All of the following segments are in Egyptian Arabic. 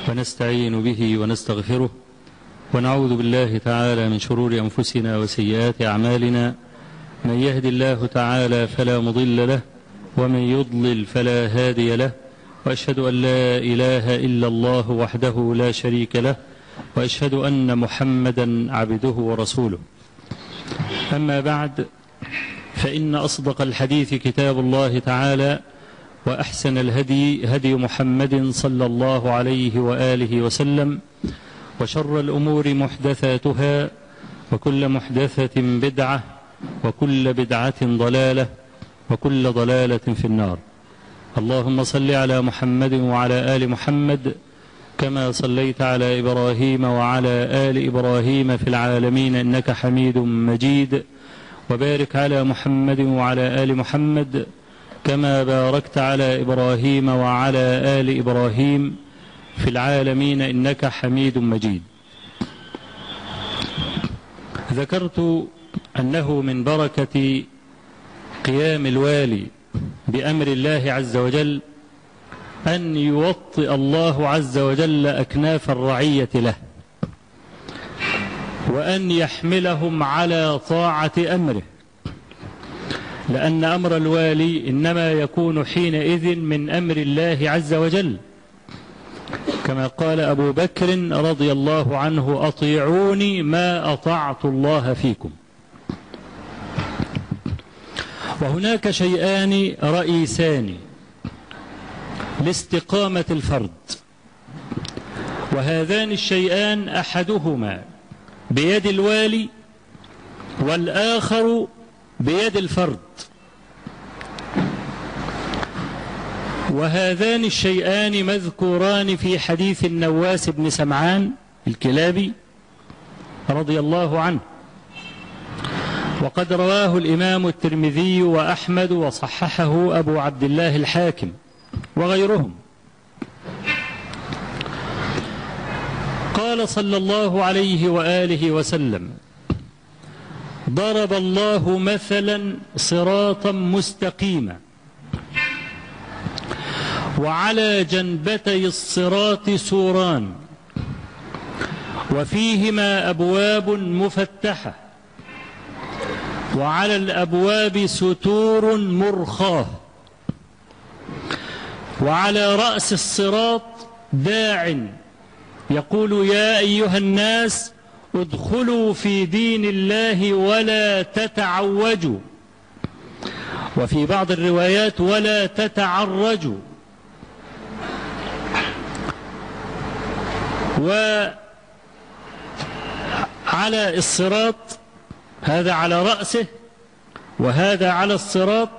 ونستعين به ونستغفره ونعوذ بالله تعالى من شرور أنفسنا وسيئات أعمالنا من يهد الله تعالى فلا مضل له ومن يضلل فلا هادي له وأشهد أن لا إله إلا الله وحده لا شريك له وأشهد أن محمدا عبده ورسوله أما بعد فإن أصدق الحديث كتاب الله تعالى وأحسن الهدي هدي محمد صلى الله عليه وآله وسلم وشر الأمور محدثاتها وكل محدثة بدعة وكل بدعة ضلالة وكل ضلالة في النار اللهم صل على محمد وعلى آل محمد كما صليت على إبراهيم وعلى آل إبراهيم في العالمين إنك حميد مجيد وبارك على محمد وعلى آل محمد كما باركت على إبراهيم وعلى آل إبراهيم في العالمين إنك حميد مجيد ذكرت أنه من بركة قيام الوالي بأمر الله عز وجل أن يوطئ الله عز وجل أكناف الرعية له وأن يحملهم على طاعة أمره لأن أمر الوالي إنما يكون حينئذ من أمر الله عز وجل كما قال أبو بكر رضي الله عنه أطيعوني ما أطعت الله فيكم وهناك شيئان رئيسان لاستقامة الفرد وهذان الشيئان أحدهما بيد الوالي والآخر بيد الفرد وهذان الشيئان مذكوران في حديث النواس بن سمعان الكلابي رضي الله عنه وقد رواه الإمام الترمذي وأحمد وصححه أبو عبد الله الحاكم وغيرهم قال صلى الله عليه وآله وسلم ضرب الله مثلا صراطا مستقيما وعلى جنبتي الصراط سوران وفيهما أبواب مفتحة وعلى الأبواب ستور مرخاه وعلى رأس الصراط داع يقول يا أيها الناس ادخلوا في دين الله ولا تتعوجوا وفي بعض الروايات ولا تتعرجوا وعلى الصراط هذا على رأسه وهذا على الصراط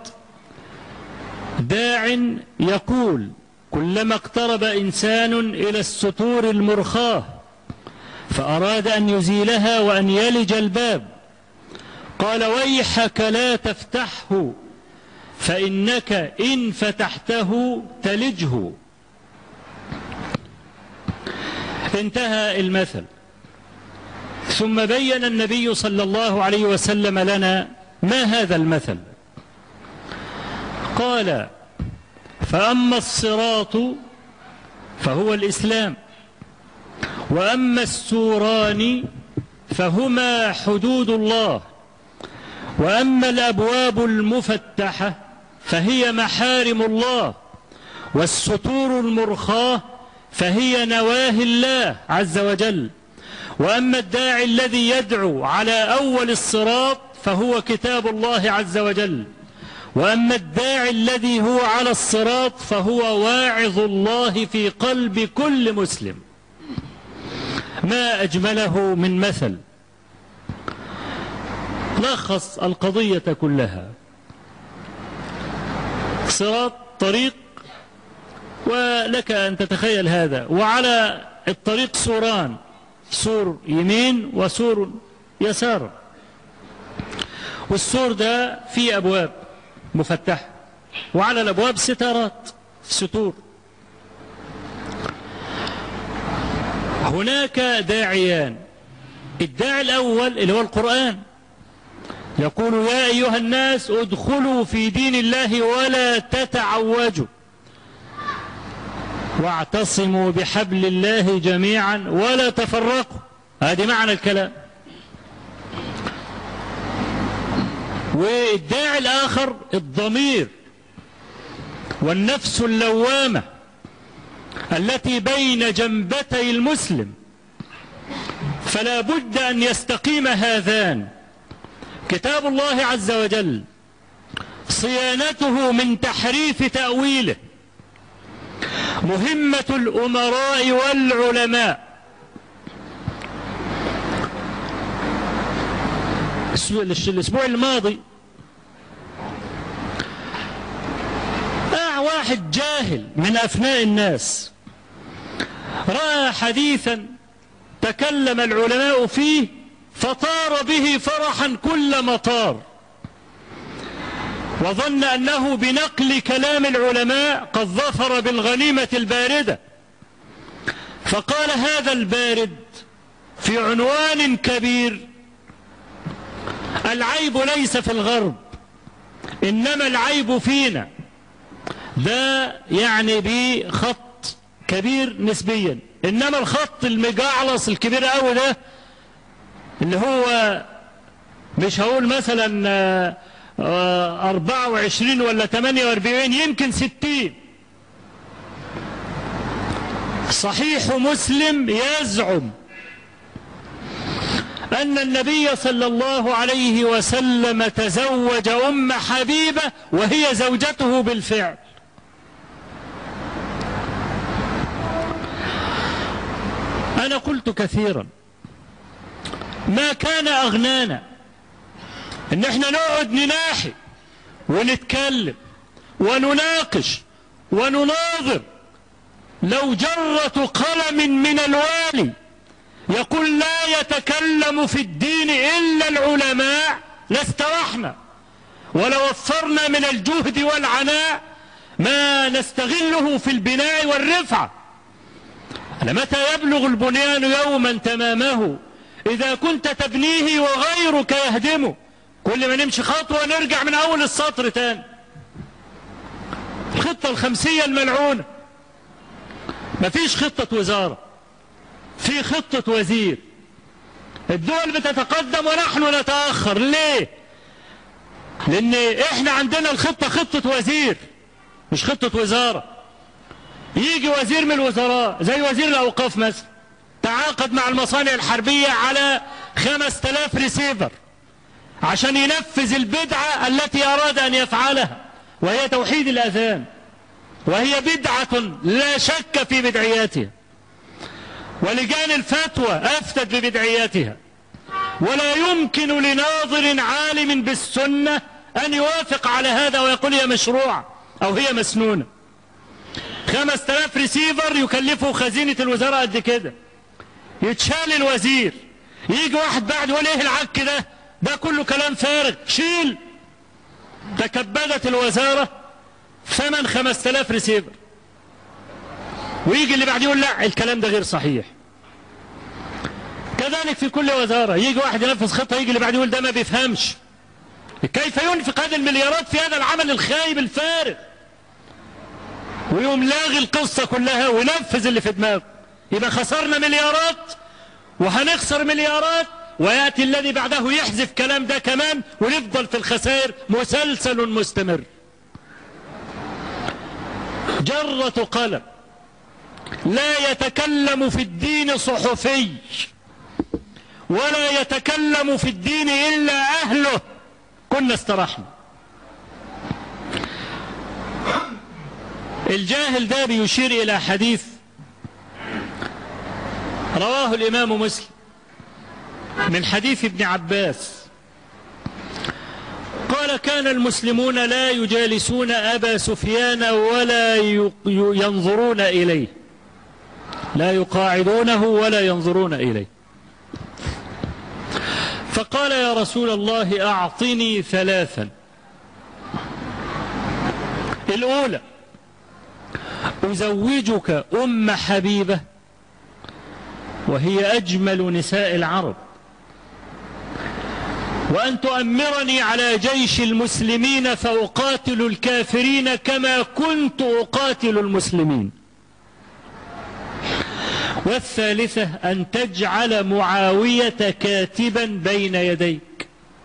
داع يقول كلما اقترب إنسان إلى الستور المرخاه فأراد أن يزيلها وأن يلج الباب قال ويحك لا تفتحه فإنك إن فتحته تلجه انتهى المثل ثم بين النبي صلى الله عليه وسلم لنا ما هذا المثل قال فأما الصراط فهو الإسلام وأما السوران فهما حدود الله وأما الأبواب المفتحة فهي محارم الله والستور المرخاه فهي نواهي الله عز وجل وأما الداعي الذي يدعو على أول الصراط فهو كتاب الله عز وجل وأما الداعي الذي هو على الصراط فهو واعظ الله في قلب كل مسلم ما أجمله من مثل لخص القضية كلها صراط طريق ولك أن تتخيل هذا وعلى الطريق سوران سور يمين وسور يسار والسور ده فيه أبواب مفتحة وعلى الأبواب ستارات ستور هناك داعيان الداعي الأول اللي هو القرآن يقول يا أيها الناس ادخلوا في دين الله ولا تتعوجوا واعتصموا بحبل الله جميعا ولا تفرقوا هذه معنى الكلام والداعي الآخر الضمير والنفس اللوامة التي بين جنبتي المسلم فلا بد أن يستقيم هذان كتاب الله عز وجل صيانته من تحريف تأويله مهمة الأمراء والعلماء الأسبوع الماضي آه واحد جاهل من أفناء الناس رأى حديثا تكلم العلماء فيه فطار به فرحا كل مطار وظن أنه بنقل كلام العلماء قد ظفر بالغنيمة الباردة فقال هذا البارد في عنوان كبير العيب ليس في الغرب إنما العيب فينا ده يعني بخط كبير نسبيا إنما الخط المجعلص الكبير قوي ده اللي هو مش هقول مثلا أربعة وعشرين ولا ثمانية واربعين يمكن ستين صحيح مسلم يزعم أن النبي صلى الله عليه وسلم تزوج أم حبيبة وهي زوجته بالفعل أنا قلت كثيرا ما كان أغنانا إن احنا نقعد نناحي ونتكلم ونناقش ونناظر لو جرة قلم من الوالي يقول لا يتكلم في الدين إلا العلماء لاسترحنا ولوفرنا من الجهد والعناء ما نستغله في البناء والرفعة متى يبلغ البنيان يوما تمامه إذا كنت تبنيه وغيرك يهدمه كل ما نمشي خطوة نرجع من أول السطر تاني الخطة الخمسية الملعونة مفيش خطة وزارة في خطة وزير الدول بتتقدم ونحن نتأخر ليه لأن إحنا عندنا الخطة خطة وزير مش خطة وزارة يجي وزير من الوزراء زي وزير الأوقاف مثلا تعاقد مع المصانع الحربية على خمس تلاف ريسيفر عشان ينفذ البدعة التي أراد أن يفعلها وهي توحيد الأذان وهي بدعة لا شك في بدعياتها ولجان الفتوى أفتت ببدعياتها ولا يمكن لناظر عالم بالسنة أن يوافق على هذا ويقول هي مشروع أو هي مسنونة خمس تلاف ريسيفر يكلفه خزينة الوزارة قد كده يتشال الوزير يجي واحد بعد يقول ايه العك ده ده كله كلام فارغ شيل تكبدت الوزارة ثمن خمس تلاف ريسيفر ويجي اللي بعد يقول لا الكلام ده غير صحيح كذلك في كل وزارة يجي واحد ينفذ خطة يجي اللي بعد يقول ده ما بيفهمش كيف ينفق هذه المليارات في هذا العمل الخايب الفارغ ويقوم لاغي القصة كلها وينفذ اللي في دماغه يبقى خسرنا مليارات وهنخسر مليارات ويأتي الذي بعده يحذف كلام ده كمان ونفضل في الخسائر مسلسل مستمر جرة قلم لا يتكلم في الدين صحفي ولا يتكلم في الدين إلا أهله كنا استرحنا الجاهل ده بيشير إلى حديث رواه الإمام مسلم من حديث ابن عباس قال كان المسلمون لا يجالسون أبا سفيان ولا ينظرون إليه لا يقاعدونه ولا ينظرون إليه فقال يا رسول الله أعطني ثلاثا الأولى أزوجك أم حبيبة وهي أجمل نساء العرب وأن تؤمرني على جيش المسلمين فأقاتل الكافرين كما كنت أقاتل المسلمين والثالثة أن تجعل معاوية كاتبا بين يديك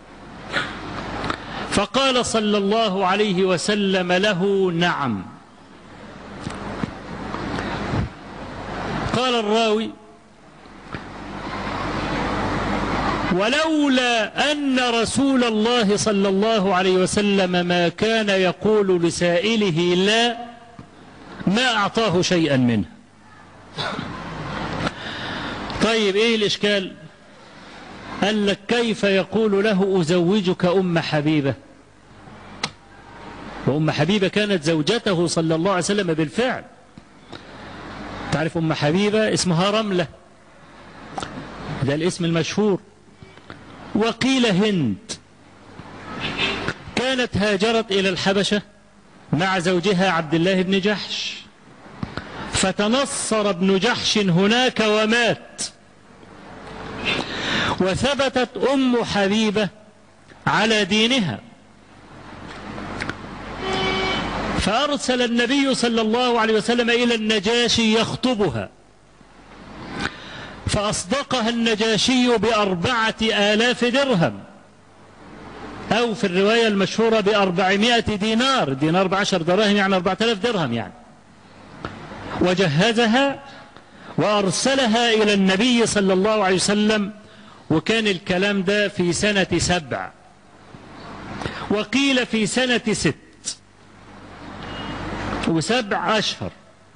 فقال صلى الله عليه وسلم له نعم قال الراوي ولولا أن رسول الله صلى الله عليه وسلم ما كان يقول لسائله لا ما أعطاه شيئا منه طيب إيه الإشكال قال لك كيف يقول له أزوجك أم حبيبة وأم حبيبة كانت زوجته صلى الله عليه وسلم بالفعل تعرف أم حبيبة اسمها رملة ده الاسم المشهور وقيل هند كانت هاجرت إلى الحبشة مع زوجها عبد الله بن جحش فتنصر ابن جحش هناك ومات وثبتت أم حبيبة على دينها فأرسل النبي صلى الله عليه وسلم إلى النجاشي يخطبها فأصدقها النجاشي بأربعة آلاف درهم أو في الرواية المشهورة بأربعمائة دينار دينار بعشر دراهم يعني أربعة آلاف درهم يعني وجهزها وأرسلها إلى النبي صلى الله عليه وسلم وكان الكلام ده في سنة سبع وقيل في سنة ست وسبع أشهر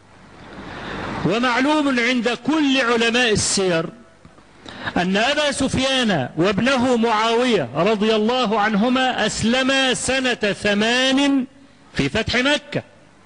ومعلوم عند كل علماء السير أن أبا سفيان وابنه معاوية رضي الله عنهما أسلما سنة ثمان في فتح مكة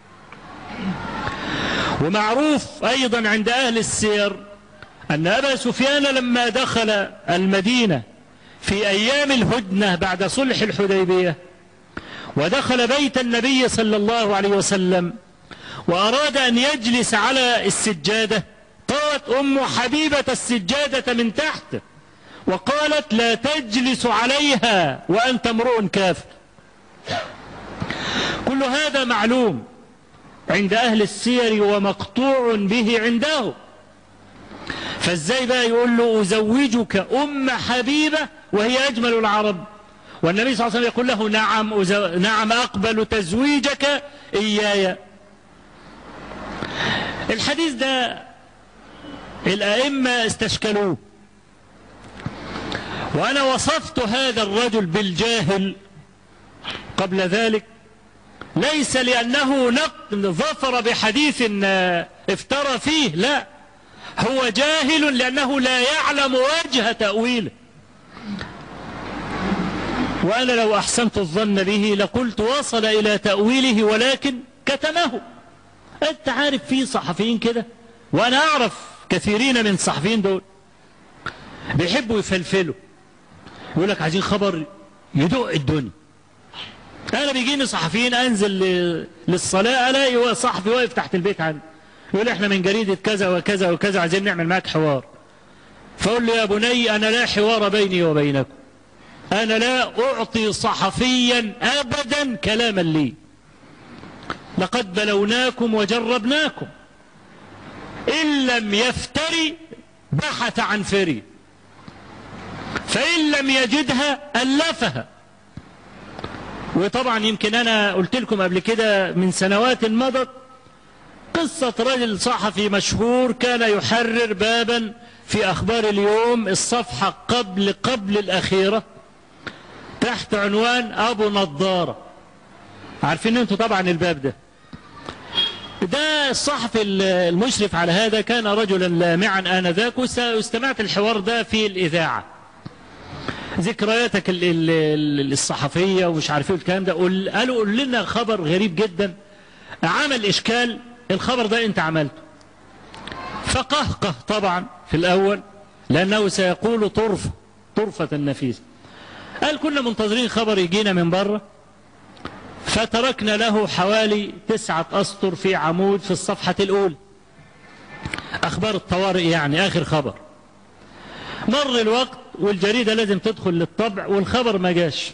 ومعروف أيضا عند أهل السير أن أبا سفيان لما دخل المدينة في أيام الهدنة بعد صلح الحديبية ودخل بيت النبي صلى الله عليه وسلم وأراد أن يجلس على السجادة طوت أم حبيبة السجادة من تحت وقالت لا تجلس عليها وأنت امرؤ كافر كل هذا معلوم عند أهل السير ومقطوع به عنده فازاي بقى يقول له أزوجك أم حبيبة وهي أجمل العرب والنبي صلى الله عليه وسلم يقول له نعم أزو... نعم أقبل تزويجك إياي الحديث ده الأئمة استشكلوه وأنا وصفت هذا الرجل بالجاهل قبل ذلك ليس لأنه نقل ظفر بحديث افترى فيه لا هو جاهل لأنه لا يعلم وجه تأويله وأنا لو أحسنت الظن به لقلت وصل إلى تأويله ولكن كتمه أنت عارف في صحفيين كده وأنا أعرف كثيرين من الصحفيين دول بيحبوا يفلفلوا يقول لك عايزين خبر يدق الدنيا أنا بيجيني صحفيين أنزل للصلاة ألاقي صحفي واقف تحت البيت عندي يقول احنا من جريدة كذا وكذا وكذا عايزين نعمل معاك حوار فأقول له يا بني أنا لا حوار بيني وبينكم أنا لا أعطي صحفيا أبدا كلاما لي لقد بلوناكم وجربناكم إن لم يفتري بحث عن فري فإن لم يجدها ألفها وطبعا يمكن أنا قلت لكم قبل كده من سنوات مضت قصة رجل صحفي مشهور كان يحرر بابا في أخبار اليوم الصفحة قبل قبل الأخيرة تحت عنوان أبو نضارة عارفين انتوا طبعا الباب ده ده الصحفي المشرف على هذا كان رجلا لامعا آنذاك واستمعت الحوار ده في الإذاعة ذكرياتك الصحفية ومش عارف ايه الكلام ده قالوا قول لنا خبر غريب جدا عمل إشكال الخبر ده انت عملته فقهقه طبعا في الأول لأنه سيقول طرفة طرفة النفيس قال كنا منتظرين خبر يجينا من بره فتركنا له حوالي تسعة أسطر في عمود في الصفحة الأولى أخبار الطوارئ يعني آخر خبر مر الوقت والجريدة لازم تدخل للطبع والخبر ما جاش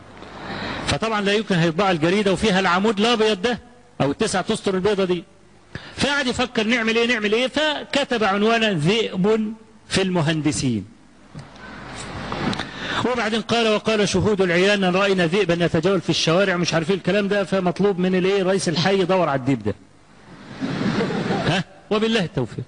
فطبعا لا يمكن هيطبع الجريدة وفيها العمود الأبيض ده أو التسعة أسطر البيضة دي فقعد يفكر نعمل ايه نعمل ايه فكتب عنوانا ذئب في المهندسين وبعدين قال وقال شهود العيان ان راينا ذئبا يتجول في الشوارع مش عارفين الكلام ده فمطلوب من الايه رئيس الحي يدور على الديب ده ها وبالله التوفيق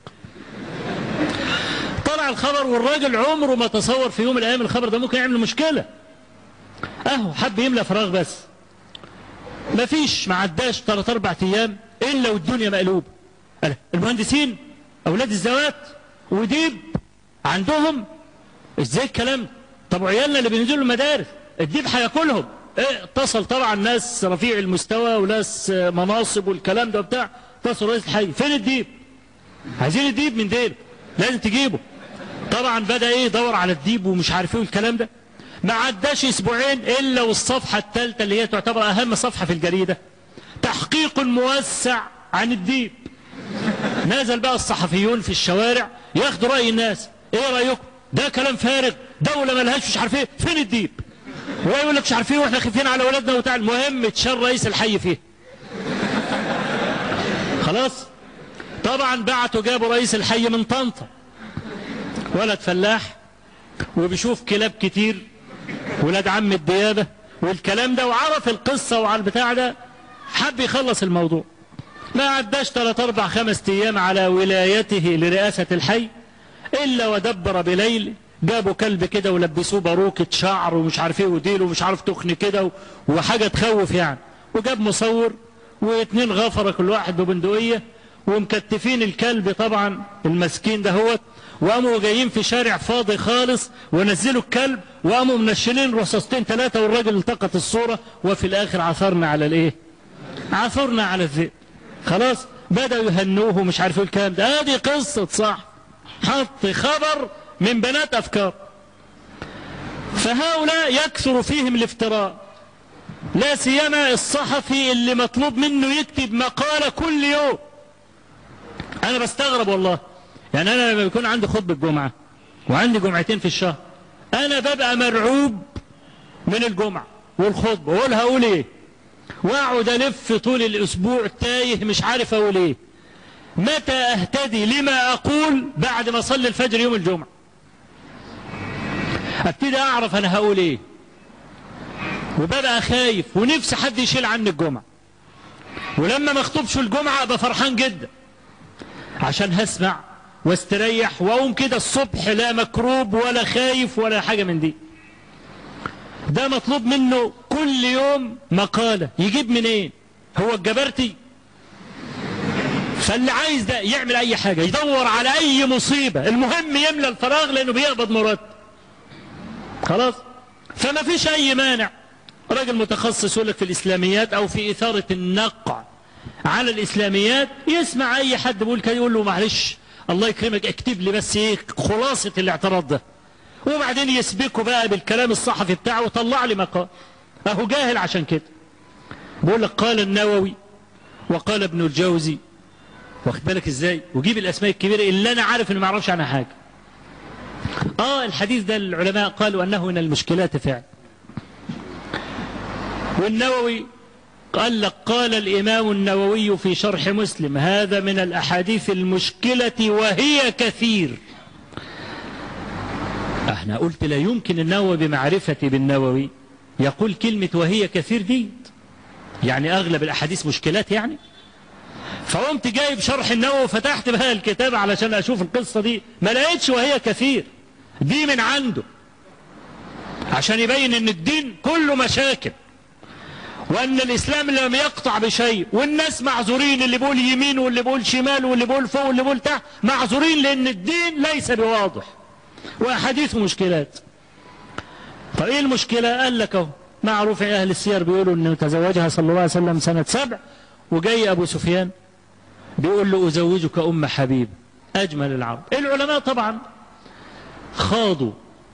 طلع الخبر والراجل عمره ما تصور في يوم من الايام الخبر ده ممكن يعمل مشكله اهو حب يملى فراغ بس ما فيش ما عداش ثلاث اربع ايام الا والدنيا مقلوبه قال المهندسين اولاد الزوات وديب عندهم ازاي الكلام ده؟ طب وعيالنا اللي بينزلوا المدارس الديب هياكلهم ايه اتصل طبعا ناس رفيع المستوى وناس مناصب والكلام ده وبتاع اتصل رئيس الحي فين الديب عايزين الديب من ديل لازم تجيبه طبعا بدا ايه يدور على الديب ومش عارف ايه والكلام ده ما عداش اسبوعين الا والصفحه الثالثه اللي هي تعتبر اهم صفحه في الجريده تحقيق موسع عن الديب نزل بقى الصحفيون في الشوارع ياخدوا راي الناس ايه رايكم ده كلام فارغ دوله ملهاش مش عارف ايه فين الديب ويقول لك مش عارف ايه واحنا خايفين على اولادنا وبتاع المهم اتشال رئيس الحي فيه خلاص طبعا بعتوا جابوا رئيس الحي من طنطا ولد فلاح وبيشوف كلاب كتير ولاد عم الديابة والكلام ده وعرف القصة وعلى البتاع ده حب يخلص الموضوع ما عداش ثلاث أربع خمس أيام على ولايته لرئاسة الحي إلا ودبر بليل جابوا كلب كده ولبسوه باروكة شعر ومش عارف ايه وديل ومش عارف تخن كده وحاجة تخوف يعني وجاب مصور واثنين غفرة كل واحد ببندقية ومكتفين الكلب طبعا المسكين ده هو وقاموا جايين في شارع فاضي خالص ونزلوا الكلب وقاموا منشلين رصاصتين ثلاثة والراجل التقط الصورة وفي الآخر عثرنا على الإيه؟ عثرنا على الذئب خلاص بدأوا يهنوه ومش عارف ايه الكلام ده هذه قصة صح حط خبر من بنات أفكار فهؤلاء يكثر فيهم الافتراء لا سيما الصحفي اللي مطلوب منه يكتب مقالة كل يوم أنا بستغرب والله يعني أنا لما بيكون عندي خطبة جمعة وعندي جمعتين في الشهر أنا ببقى مرعوب من الجمعة والخطبة وأقول هقول إيه وأقعد ألف طول الأسبوع تايه مش عارف أقول إيه متى أهتدي لما أقول بعد ما أصلي الفجر يوم الجمعة أبتدي أعرف أنا هقول إيه وببقى خايف ونفسي حد يشيل عني الجمعة ولما ما اخطبش الجمعة أبقى فرحان جدا عشان هسمع واستريح واقوم كده الصبح لا مكروب ولا خايف ولا حاجة من دي ده مطلوب منه كل يوم مقالة يجيب منين ايه؟ هو الجبرتي فاللي عايز ده يعمل اي حاجة يدور على اي مصيبة المهم يملى الفراغ لانه بيقبض مرتب خلاص فما فيش اي مانع راجل متخصص يقول لك في الاسلاميات او في اثارة النقع على الاسلاميات يسمع اي حد بيقول كده يقول له معلش الله يكرمك اكتب لي بس ايه خلاصة الاعتراض ده وبعدين يسبكه بقى بالكلام الصحفي بتاعه وطلع لي مقال اهو جاهل عشان كده بيقول لك قال النووي وقال ابن الجوزي واخد بالك ازاي وجيب الاسماء الكبيرة اللي انا عارف ان ما اعرفش عنها حاجة اه الحديث ده العلماء قالوا انه من المشكلات فعلا والنووي قال لك قال الإمام النووي في شرح مسلم هذا من الأحاديث المشكلة وهي كثير احنا قلت لا يمكن النووي بمعرفتي بالنووي يقول كلمة وهي كثير دي يعني أغلب الأحاديث مشكلات يعني فقمت جايب شرح النووي وفتحت بقى الكتاب علشان أشوف القصة دي ما لقيتش وهي كثير دي من عنده عشان يبين ان الدين كله مشاكل وأن الإسلام لم يقطع بشيء والناس معذورين اللي بيقول يمين واللي بيقول شمال واللي بيقول فوق واللي بيقول تحت معذورين لأن الدين ليس بواضح وأحاديث مشكلات طيب إيه المشكلة قال لك اهو معروف أهل السير بيقولوا أنه تزوجها صلى الله عليه وسلم سنة سبع وجاي أبو سفيان بيقول له أزوجك أم حبيب أجمل العرب العلماء طبعا خاضوا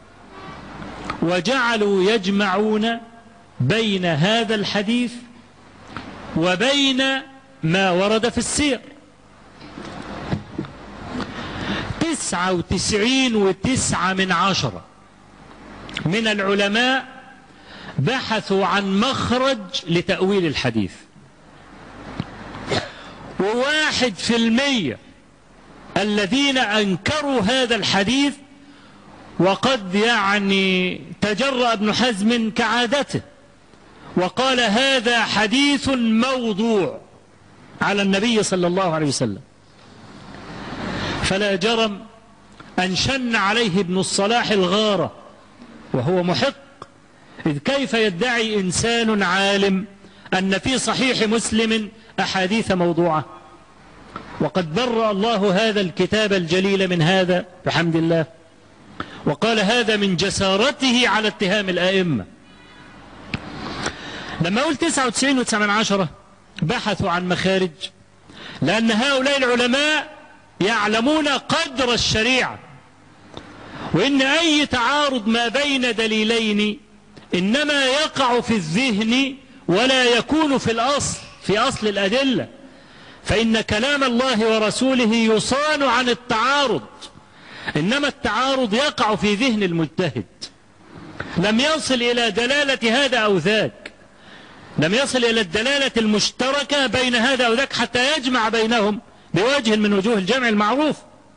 وجعلوا يجمعون بين هذا الحديث وبين ما ورد في السير تسعة وتسعين وتسعة من عشرة من العلماء بحثوا عن مخرج لتأويل الحديث واحد في المية الذين أنكروا هذا الحديث وقد يعني تجرأ ابن حزم كعادته وقال هذا حديث موضوع على النبي صلى الله عليه وسلم فلا جرم أن شن عليه ابن الصلاح الغارة وهو محق إذ كيف يدعي إنسان عالم أن في صحيح مسلم أحاديث موضوعة وقد برأ الله هذا الكتاب الجليل من هذا بحمد الله وقال هذا من جسارته على اتهام الآئمة لما أقول 99 وتسعة عشرة بحثوا عن مخارج لأن هؤلاء العلماء يعلمون قدر الشريعة وإن أي تعارض ما بين دليلين إنما يقع في الذهن ولا يكون في الأصل في أصل الأدلة فإن كلام الله ورسوله يصان عن التعارض إنما التعارض يقع في ذهن المجتهد لم يصل إلى دلالة هذا أو ذاك لم يصل إلى الدلالة المشتركة بين هذا أو ذاك حتى يجمع بينهم بوجه من وجوه الجمع المعروف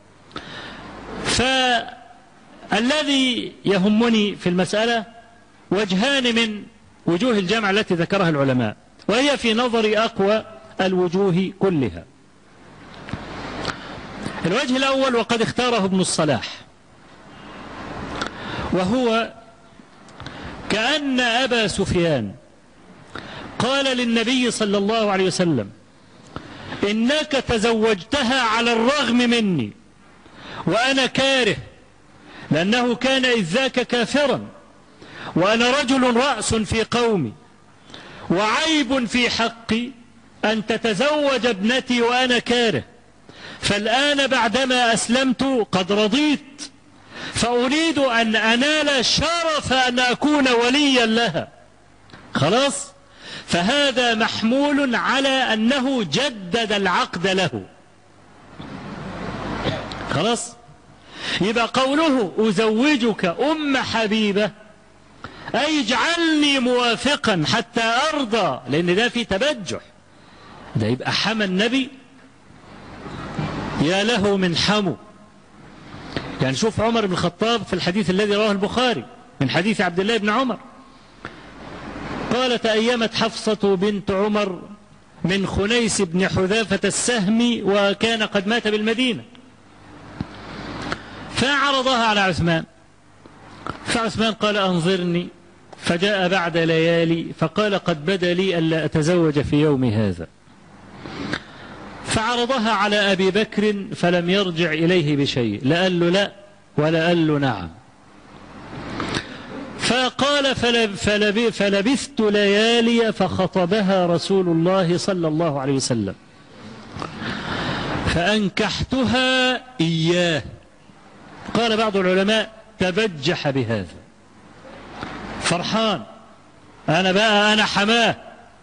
فالذي يهمني في المسألة وجهان من وجوه الجمع التي ذكرها العلماء وهي في نظري أقوى الوجوه كلها الوجه الأول وقد اختاره ابن الصلاح وهو كأن أبا سفيان قال للنبي صلى الله عليه وسلم إنك تزوجتها على الرغم مني وأنا كاره لأنه كان إذ ذاك كافرا وأنا رجل رأس في قومي وعيب في حقي أن تتزوج ابنتي وأنا كاره فالآن بعدما أسلمت قد رضيت فأريد أن أنال شرف أن أكون وليا لها خلاص فهذا محمول على أنه جدد العقد له خلاص يبقى قوله أزوجك أم حبيبة أي اجعلني موافقا حتى أرضى لأن ده في تبجح ده يبقى حمى النبي يا له من حمو يعني شوف عمر بن الخطاب في الحديث الذي رواه البخاري من حديث عبد الله بن عمر قالت أيمت حفصة بنت عمر من خنيس بن حذافة السهمي وكان قد مات بالمدينة فعرضها على عثمان فعثمان قال أنظرني فجاء بعد ليالي فقال قد بدا لي ألا أتزوج في يوم هذا فعرضها على أبي بكر فلم يرجع إليه بشيء لا قال له لا ولا قال له نعم فقال فلب فلبثت ليالي فخطبها رسول الله صلى الله عليه وسلم فأنكحتها إياه قال بعض العلماء تبجح بهذا فرحان أنا بقى أنا حماه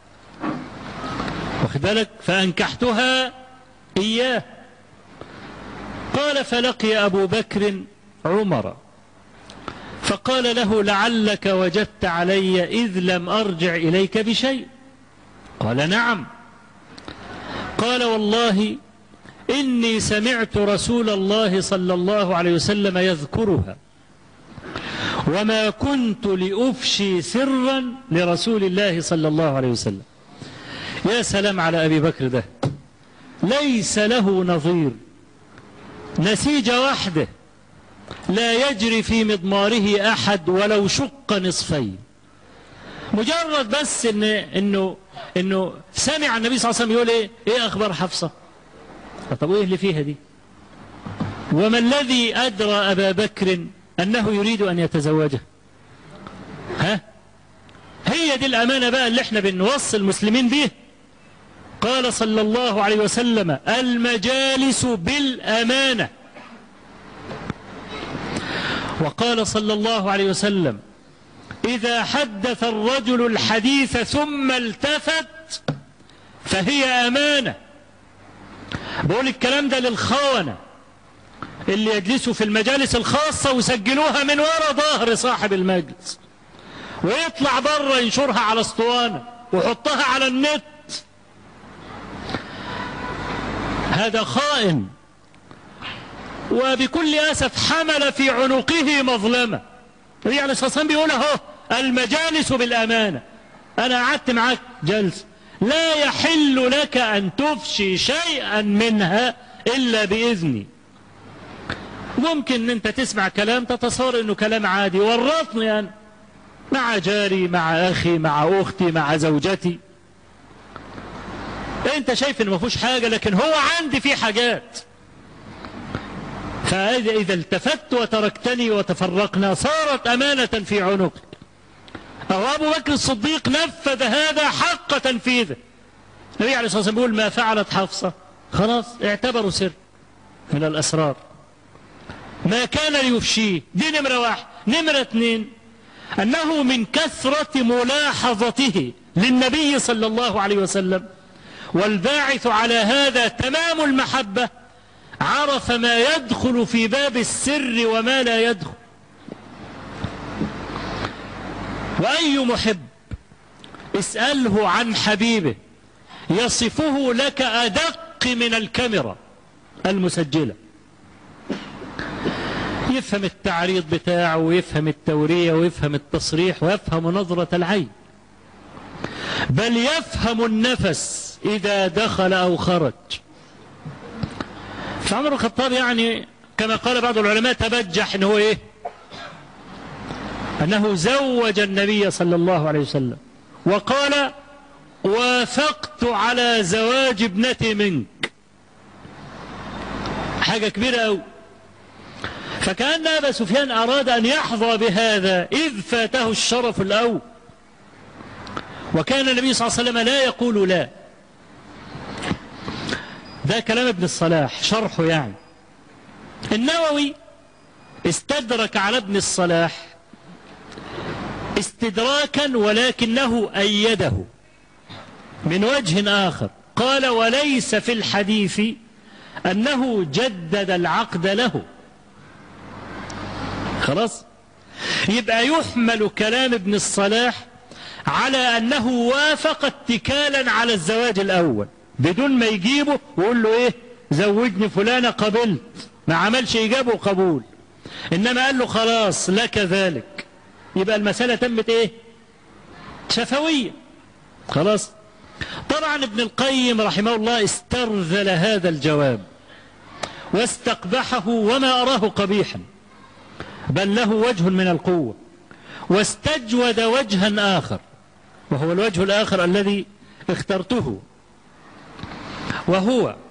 واخد بالك فأنكحتها إياه قال فلقي أبو بكر عمر فقال له لعلك وجدت علي إذ لم أرجع إليك بشيء قال نعم قال والله إني سمعت رسول الله صلى الله عليه وسلم يذكرها وما كنت لأفشي سرا لرسول الله صلى الله عليه وسلم يا سلام على أبي بكر ده ليس له نظير نسيجة وحده لا يجري في مضماره أحد ولو شق نصفين مجرد بس إن إنه إنه سمع النبي صلى الله عليه وسلم يقول إيه إيه أخبار حفصة طب إيه اللي فيها دي وما الذي أدرى أبا بكر أنه يريد أن يتزوجه ها هي دي الأمانة بقى اللي احنا بنوصي المسلمين بيه قال صلى الله عليه وسلم المجالس بالأمانة وقال صلى الله عليه وسلم إذا حدث الرجل الحديث ثم التفت فهي أمانة بقول الكلام ده للخونة اللي يجلسوا في المجالس الخاصة ويسجلوها من وراء ظهر صاحب المجلس ويطلع بره ينشرها على اسطوانة ويحطها على النت هذا خائن وبكل أسف حمل في عنقه مظلمة النبي عليه الصلاة والسلام بيقول اهو المجالس بالأمانة أنا قعدت معاك جلسة لا يحل لك أن تفشي شيئا منها إلا بإذني ممكن ان انت تسمع كلام تتصور انه كلام عادي ورطني انا مع جاري مع اخي مع اختي مع زوجتي انت شايف ان ما فيهوش حاجه لكن هو عندي فيه حاجات فاذا اذا التفت وتركتني وتفرقنا صارت امانه في عنقك او ابو بكر الصديق نفذ هذا حق تنفيذه النبي عليه الصلاه والسلام بيقول ما فعلت حفصه خلاص اعتبروا سر من الاسرار ما كان ليفشيه دي نمرة واحد نمرة اثنين أنه من كثرة ملاحظته للنبي صلى الله عليه وسلم والباعث على هذا تمام المحبة عرف ما يدخل في باب السر وما لا يدخل وأي محب اسأله عن حبيبه يصفه لك أدق من الكاميرا المسجلة يفهم التعريض بتاعه ويفهم التورية ويفهم التصريح ويفهم نظرة العين بل يفهم النفس إذا دخل أو خرج فعمر الخطاب يعني كما قال بعض العلماء تبجح أنه إيه أنه زوج النبي صلى الله عليه وسلم وقال وافقت على زواج ابنتي منك حاجة كبيرة أوي فكأن أبا سفيان أراد أن يحظى بهذا إذ فاته الشرف الأول وكان النبي صلى الله عليه وسلم لا يقول لا ده كلام ابن الصلاح شرحه يعني النووي استدرك على ابن الصلاح استدراكا ولكنه أيده من وجه آخر قال وليس في الحديث أنه جدد العقد له خلاص يبقى يحمل كلام ابن الصلاح على أنه وافق اتكالا على الزواج الأول بدون ما يجيبه ويقول له إيه زوجني فلانة قبلت ما عملش إجابة وقبول إنما قال له خلاص لك ذلك يبقى المسألة تمت إيه شفوية خلاص طبعا ابن القيم رحمه الله استرذل هذا الجواب واستقبحه وما أراه قبيحا بل له وجه من القوة واستجود وجها آخر وهو الوجه الآخر الذي اخترته وهو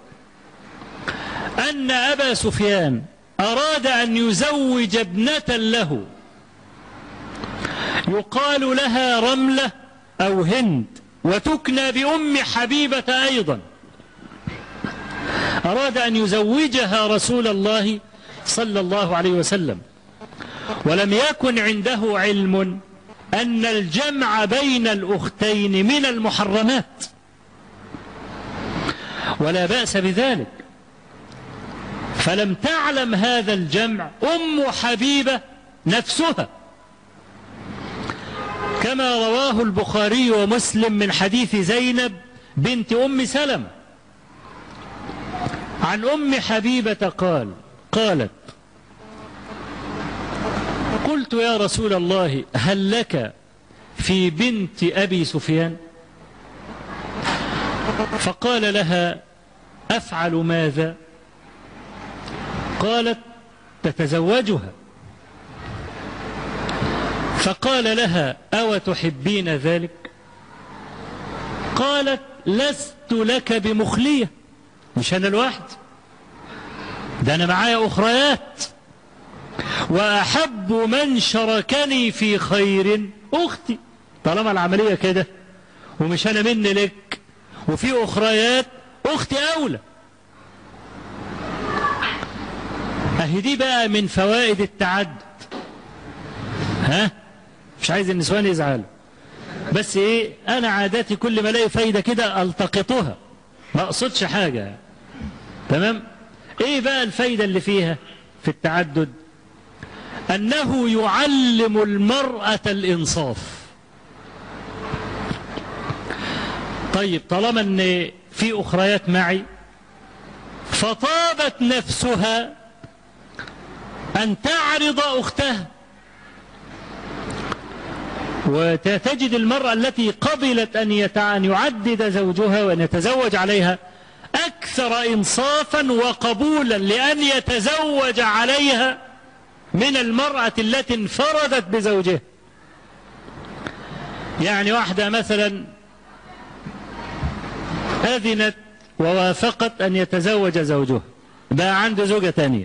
أن أبا سفيان أراد أن يزوج ابنة له يقال لها رملة أو هند وتكنى بأم حبيبة أيضا أراد أن يزوجها رسول الله صلى الله عليه وسلم ولم يكن عنده علم أن الجمع بين الأختين من المحرمات ولا بأس بذلك فلم تعلم هذا الجمع أم حبيبة نفسها كما رواه البخاري ومسلم من حديث زينب بنت أم سلمة عن أم حبيبة قال قالت قلت يا رسول الله هل لك في بنت أبي سفيان فقال لها أفعل ماذا قالت تتزوجها فقال لها أو تحبين ذلك قالت لست لك بمخلية مش أنا الواحد ده أنا معايا أخريات وأحب من شركني في خير أختي طالما العملية كده ومش أنا مني لك وفي أخريات أختي أولى أهي دي بقى من فوائد التعدد ها مش عايز النسوان يزعلوا بس ايه انا عاداتي كل ما الاقي فايده كده التقطها ما اقصدش حاجه تمام ايه بقى الفايده اللي فيها في التعدد انه يعلم المراه الانصاف طيب طالما ان في اخريات معي فطابت نفسها أن تعرض أختها وتجد المرأة التي قبلت أن يعدد زوجها وأن يتزوج عليها أكثر إنصافا وقبولا لأن يتزوج عليها من المرأة التي انفردت بزوجها يعني واحدة مثلا أذنت ووافقت أن يتزوج زوجها بقى عنده زوجة تانية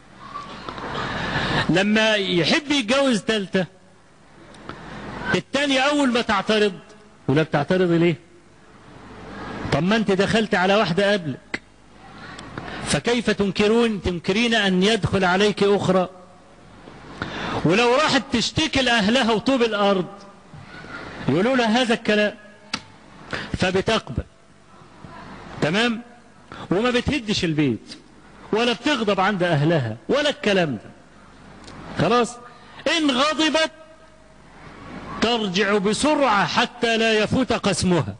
لما يحب يتجوز تالتة التانية أول ما تعترض ولا بتعترض ليه طب ما انت دخلت على واحدة قبلك فكيف تنكرون تنكرين أن يدخل عليك أخرى ولو راحت تشتكي لأهلها وطوب الأرض يقولوا لها هذا الكلام فبتقبل تمام وما بتهدش البيت ولا بتغضب عند أهلها ولا الكلام ده خلاص إن غضبت ترجع بسرعة حتى لا يفوت قسمها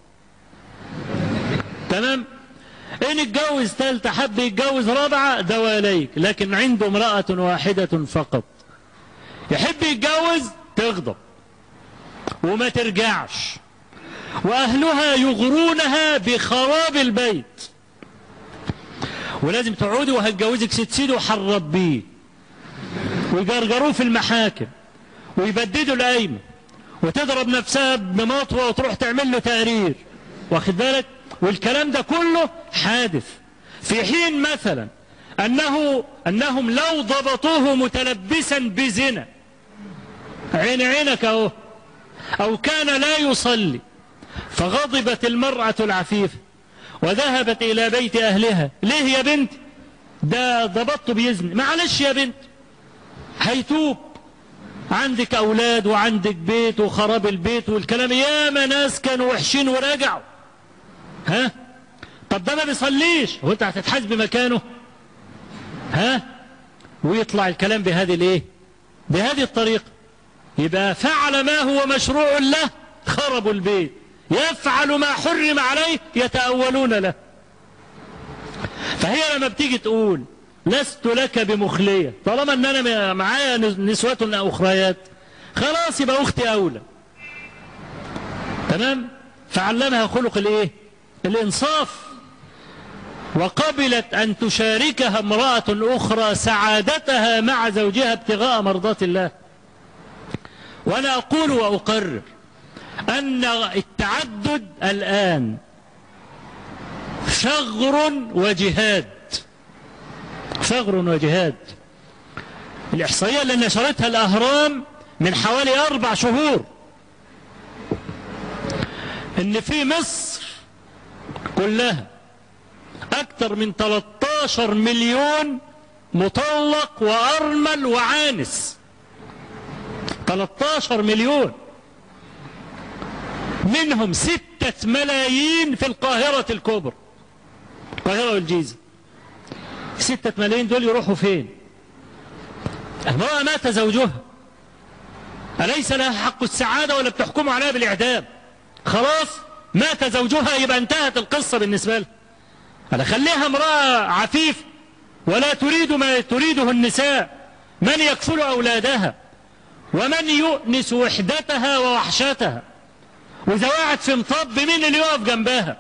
تمام إن اتجوز ثالثة حب يتجوز رابعة دواليك لكن عنده امرأة واحدة فقط يحب يتجوز تغضب وما ترجعش وأهلها يغرونها بخراب البيت ولازم تقعدي وهتجوزك ست سيدي وحرب بيه ويجرجروه في المحاكم ويبددوا القايمة وتضرب نفسها بمطوة وتروح تعمل له تقرير واخد بالك والكلام ده كله حادث في حين مثلا أنه أنهم لو ضبطوه متلبسا بزنا عين عينك أهو أو كان لا يصلي فغضبت المرأة العفيفة وذهبت إلى بيت أهلها ليه يا بنت ده ضبطته بيزن معلش يا بنت هيتوب عندك أولاد وعندك بيت وخراب البيت والكلام ياما ناس كانوا وحشين ورجعوا ها طب ده ما بيصليش هو انت هتتحاسب مكانه ها ويطلع الكلام بهذه الايه بهذه الطريقة يبقى فعل ما هو مشروع له خربوا البيت يفعل ما حرم عليه يتأولون له فهي لما بتيجي تقول لست لك بمخلية طالما ان انا معايا نسوة اخريات خلاص يبقى اختي اولى تمام فعلمها خلق الايه الانصاف وقبلت ان تشاركها امرأة اخرى سعادتها مع زوجها ابتغاء مرضات الله وانا اقول واقرر ان التعدد الان ثغر وجهاد ثغر وجهاد الإحصائية اللي نشرتها الأهرام من حوالي أربع شهور إن في مصر كلها أكثر من 13 مليون مطلق وأرمل وعانس 13 مليون منهم ستة ملايين في القاهرة الكبرى القاهرة والجيزة ستة ملايين دول يروحوا فين امرأة مات زوجها أليس لها حق السعادة ولا بتحكموا عليها بالإعدام خلاص مات زوجها يبقى انتهت القصة بالنسبة لها أنا خليها امرأة عفيف ولا تريد ما تريده النساء من يكفل أولادها ومن يؤنس وحدتها ووحشتها وإذا وقعت في مطب مين اللي يقف جنبها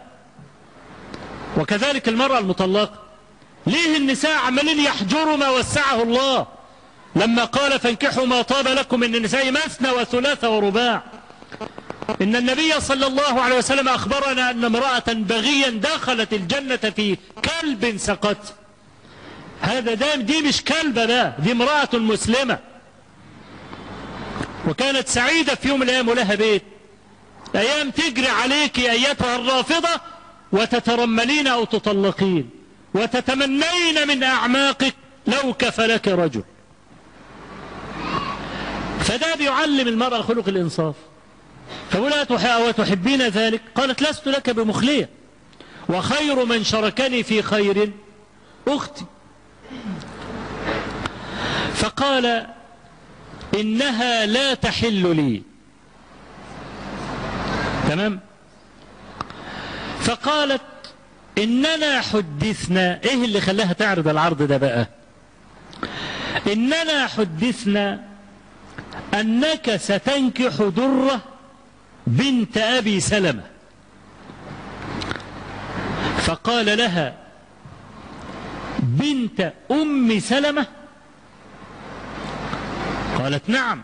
وكذلك المرأة المطلقة ليه النساء عمالين يحجروا ما وسعه الله لما قال فانكحوا ما طاب لكم من النساء مثنى وثلاث ورباع إن النبي صلى الله عليه وسلم أخبرنا أن امرأة بغيا دخلت الجنة في كلب سقط هذا دام دي مش كلبة ده دي امرأة مسلمة وكانت سعيدة في يوم من الأيام ولها بيت أيام تجري عليك أيتها الرافضة وتترملين أو تطلقين وتتمنين من أعماقك لو كفلك رجل فده بيعلم المرأة خلق الإنصاف فولا وتحبين ذلك قالت لست لك بمخلية وخير من شركني في خير أختي فقال إنها لا تحل لي تمام فقالت إننا حدثنا إيه اللي خلاها تعرض العرض ده بقى إننا حدثنا أنك ستنكح درة بنت أبي سلمة فقال لها بنت أم سلمة قالت نعم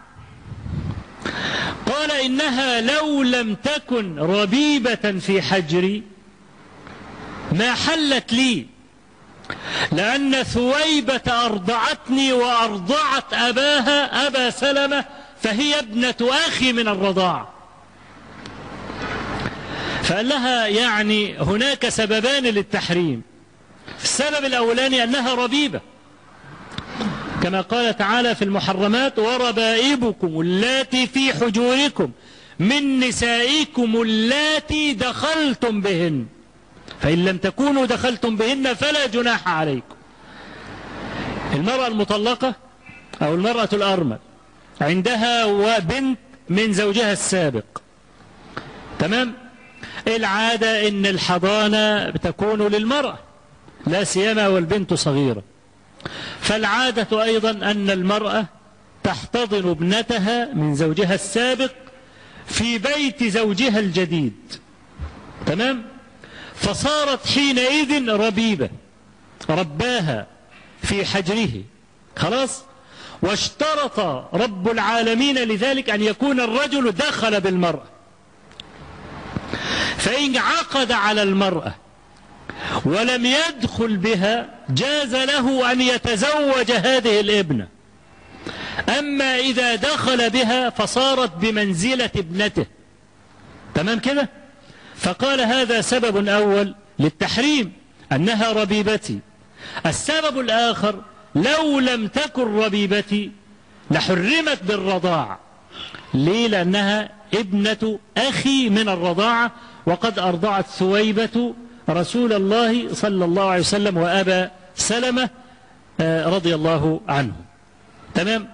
قال إنها لو لم تكن ربيبة في حجري ما حلت لي لأن ثويبة أرضعتني وأرضعت أباها أبا سلمة فهي ابنة أخي من الرضاعة فقال لها يعني هناك سببان للتحريم السبب الأولاني أنها ربيبة كما قال تعالى في المحرمات وربائبكم اللاتي في حجوركم من نسائكم اللاتي دخلتم بهن فإن لم تكونوا دخلتم بهن فلا جناح عليكم المرأة المطلقة أو المرأة الأرمل عندها وبنت من زوجها السابق تمام العادة ان الحضانة تكون للمرأة لا سيما والبنت صغيرة فالعادة ايضا ان المرأة تحتضن ابنتها من زوجها السابق في بيت زوجها الجديد تمام فصارت حينئذ ربيبة رباها في حجره خلاص واشترط رب العالمين لذلك أن يكون الرجل دخل بالمرأة فإن عقد على المرأة ولم يدخل بها جاز له أن يتزوج هذه الابنة أما إذا دخل بها فصارت بمنزلة ابنته تمام كده فقال هذا سبب أول للتحريم أنها ربيبتي السبب الآخر لو لم تكن ربيبتي لحرمت بالرضاعة ليه لأنها ابنة أخي من الرضاعة وقد أرضعت ثويبة رسول الله صلى الله عليه وسلم وأبا سلمة رضي الله عنه تمام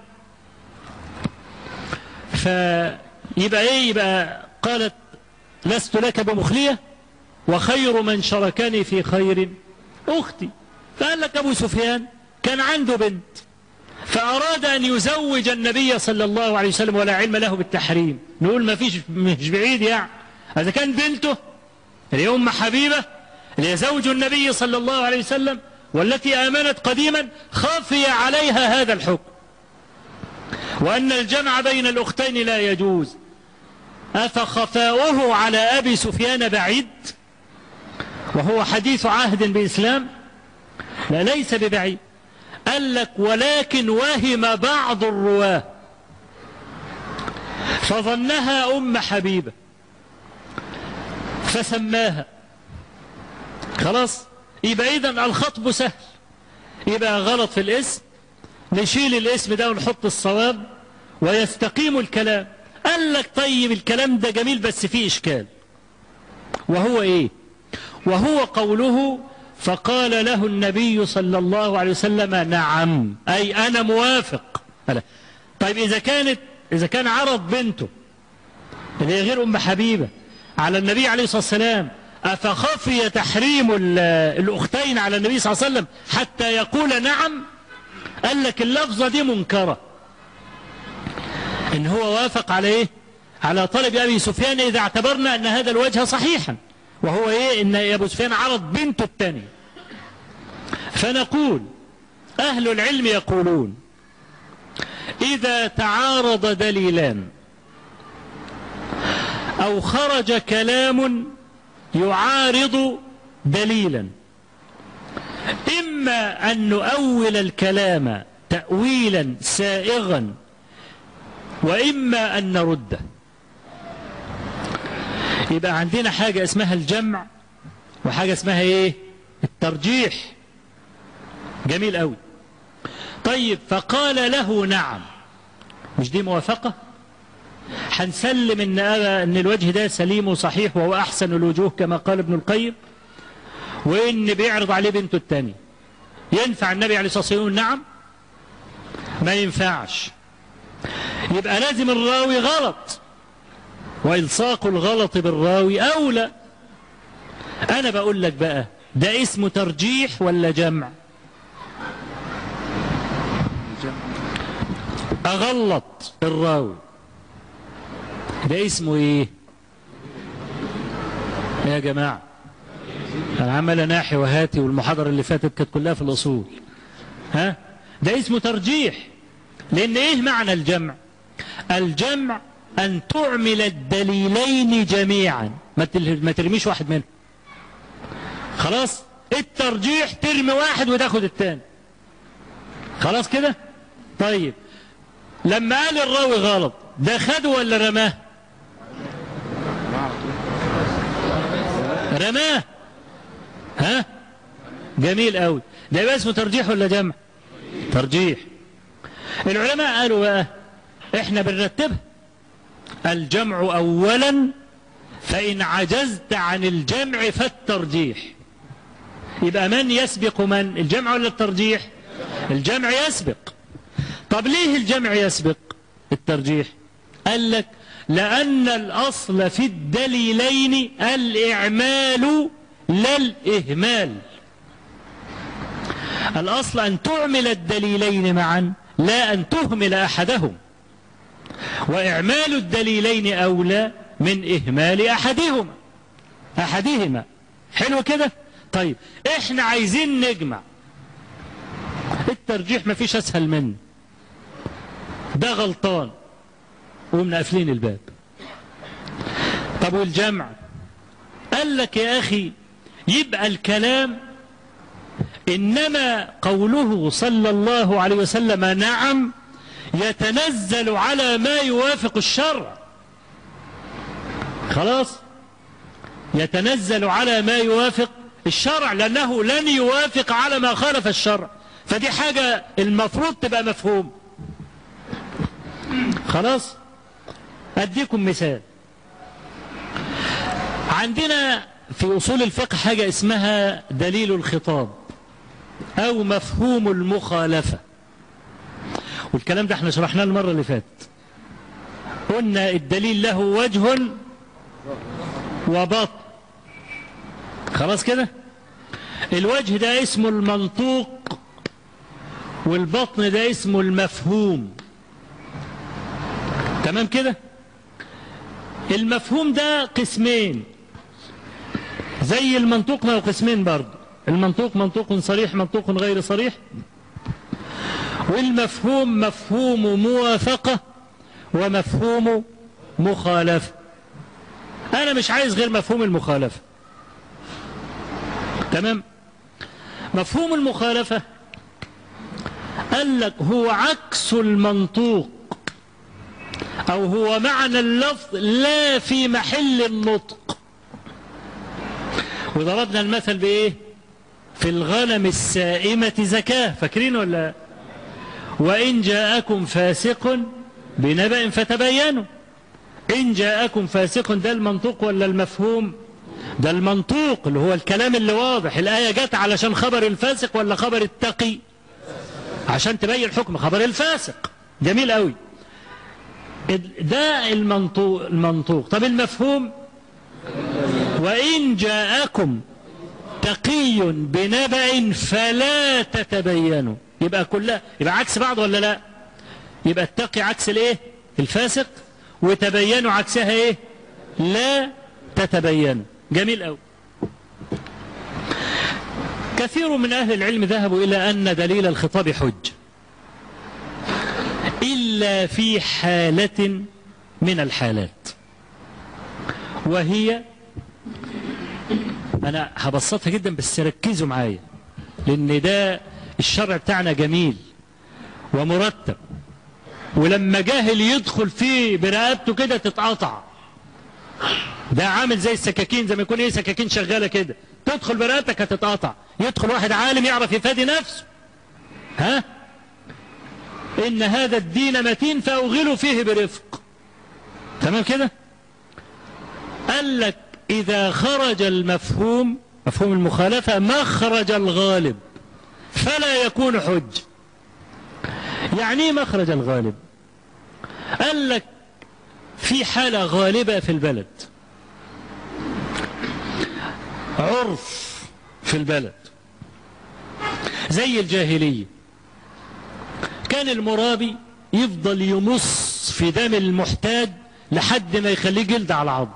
فيبقى ايه يبقى قالت لست لك بمخلية وخير من شركني في خير أختي فقال لك أبو سفيان كان عنده بنت فأراد أن يزوج النبي صلى الله عليه وسلم ولا علم له بالتحريم نقول ما فيش مش بعيد يعني إذا كان بنته اللي أم حبيبة اللي هي زوج النبي صلى الله عليه وسلم والتي آمنت قديما خفي عليها هذا الحكم وأن الجمع بين الأختين لا يجوز أفخفاؤه على أبي سفيان بعيد وهو حديث عهد بإسلام لا ليس ببعيد قال لك ولكن وهم بعض الرواه فظنها أم حبيبة فسماها خلاص يبقى إذن الخطب سهل يبقى غلط في الاسم نشيل الاسم ده ونحط الصواب ويستقيم الكلام قال لك طيب الكلام ده جميل بس فيه إشكال وهو إيه وهو قوله فقال له النبي صلى الله عليه وسلم نعم أي أنا موافق طيب إذا كانت إذا كان عرض بنته اللي هي غير أم حبيبة على النبي عليه الصلاة والسلام أفخفي تحريم الأختين على النبي صلى الله عليه وسلم حتى يقول نعم قال لك اللفظة دي منكرة إن هو وافق على إيه على طلب أبي سفيان إذا اعتبرنا أن هذا الوجه صحيحا وهو إيه إن أبو سفيان عرض بنته الثانية فنقول أهل العلم يقولون إذا تعارض دليلان أو خرج كلام يعارض دليلا إما أن نؤول الكلام تأويلا سائغا وإما أن نرده يبقى عندنا حاجة اسمها الجمع وحاجة اسمها ايه الترجيح جميل قوي طيب فقال له نعم مش دي موافقة هنسلم ان ان الوجه ده سليم وصحيح وهو احسن الوجوه كما قال ابن القيم وان بيعرض عليه بنته الثانيه ينفع النبي عليه الصلاه والسلام يقول نعم ما ينفعش يبقى لازم الراوي غلط وإلصاق الغلط بالراوي أولى أنا بقول لك بقى ده اسمه ترجيح ولا جمع أغلط الراوي ده اسمه ايه يا جماعة أنا عمال أناحي وهاتي والمحاضرة اللي فاتت كانت كلها في الأصول ها ده اسمه ترجيح لأن إيه معنى الجمع الجمع أن تعمل الدليلين جميعا ما تل- ما ترميش واحد منهم خلاص الترجيح ترمي واحد وتاخد التاني خلاص كده طيب لما قال الراوي غلط ده خده ولا رماه رماه ها جميل قوي ده يبقى اسمه ترجيح ولا جمع ترجيح العلماء قالوا بقى احنا بنرتبها الجمع اولا فان عجزت عن الجمع فالترجيح يبقى من يسبق من الجمع ولا الترجيح الجمع يسبق طب ليه الجمع يسبق الترجيح قال لك لأن الأصل في الدليلين الإعمال لا الإهمال الأصل أن تعمل الدليلين معا لا أن تهمل أحدهم وإعمال الدليلين أولى من إهمال أحدهما أحدهما حلو كده طيب إحنا عايزين نجمع الترجيح مفيش أسهل منه ده غلطان وقمنا قافلين الباب طب والجمع قال لك يا أخي يبقى الكلام إنما قوله صلى الله عليه وسلم نعم يتنزل على ما يوافق الشرع خلاص يتنزل على ما يوافق الشرع لأنه لن يوافق على ما خالف الشرع فدي حاجة المفروض تبقى مفهوم خلاص أديكم مثال عندنا في أصول الفقه حاجة اسمها دليل الخطاب أو مفهوم المخالفة والكلام ده احنا شرحناه المرة اللي فاتت قلنا الدليل له وجه وبطن خلاص كده الوجه ده اسمه المنطوق والبطن ده اسمه المفهوم تمام كده المفهوم ده قسمين زي المنطوق له قسمين برضه المنطوق منطوق صريح منطوق غير صريح والمفهوم مفهوم موافقة ومفهوم مخالفة أنا مش عايز غير مفهوم المخالفة تمام مفهوم المخالفة قال لك هو عكس المنطوق أو هو معنى اللفظ لا في محل النطق وضربنا المثل بإيه في الغنم السائمة زكاة فاكرين ولا وإن جاءكم فاسق بنبأ فتبينوا إن جاءكم فاسق ده المنطوق ولا المفهوم ده المنطوق اللي هو الكلام اللي واضح الآية جت علشان خبر الفاسق ولا خبر التقي عشان تبين حكم خبر الفاسق جميل قوي ده المنطوق, المنطوق طب المفهوم وإن جاءكم تقي بنبأ فلا تتبينوا يبقى كلها يبقى عكس بعض ولا لا يبقى التقي عكس الايه الفاسق وتبينوا عكسها ايه لا تتبينوا جميل قوي كثير من أهل العلم ذهبوا إلى أن دليل الخطاب حج إلا في حالة من الحالات وهي أنا هبسطها جدا بس ركزوا معايا لأن ده الشرع بتاعنا جميل ومرتب ولما جاهل يدخل فيه برقبته كده تتقطع ده عامل زي السكاكين زي ما يكون ايه سكاكين شغاله كده تدخل برقبتك هتتقطع يدخل واحد عالم يعرف يفادي نفسه ها ان هذا الدين متين فاوغلوا فيه برفق تمام كده قال لك اذا خرج المفهوم مفهوم المخالفه مخرج الغالب فلا يكون حج يعني ايه مخرج الغالب قال لك في حالة غالبة في البلد عرف في البلد زي الجاهلية كان المرابي يفضل يمص في دم المحتاج لحد ما يخليه جلد على عظم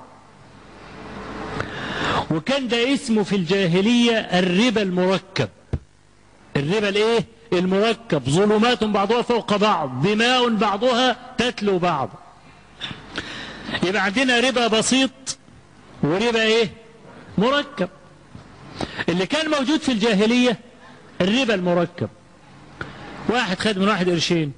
وكان ده اسمه في الجاهلية الربا المركب الربا الايه المركب ظلمات بعضها فوق بعض دماء بعضها تتلو بعض يبقى عندنا ربا بسيط وربا ايه مركب اللي كان موجود في الجاهلية الربا المركب واحد خد من واحد قرشين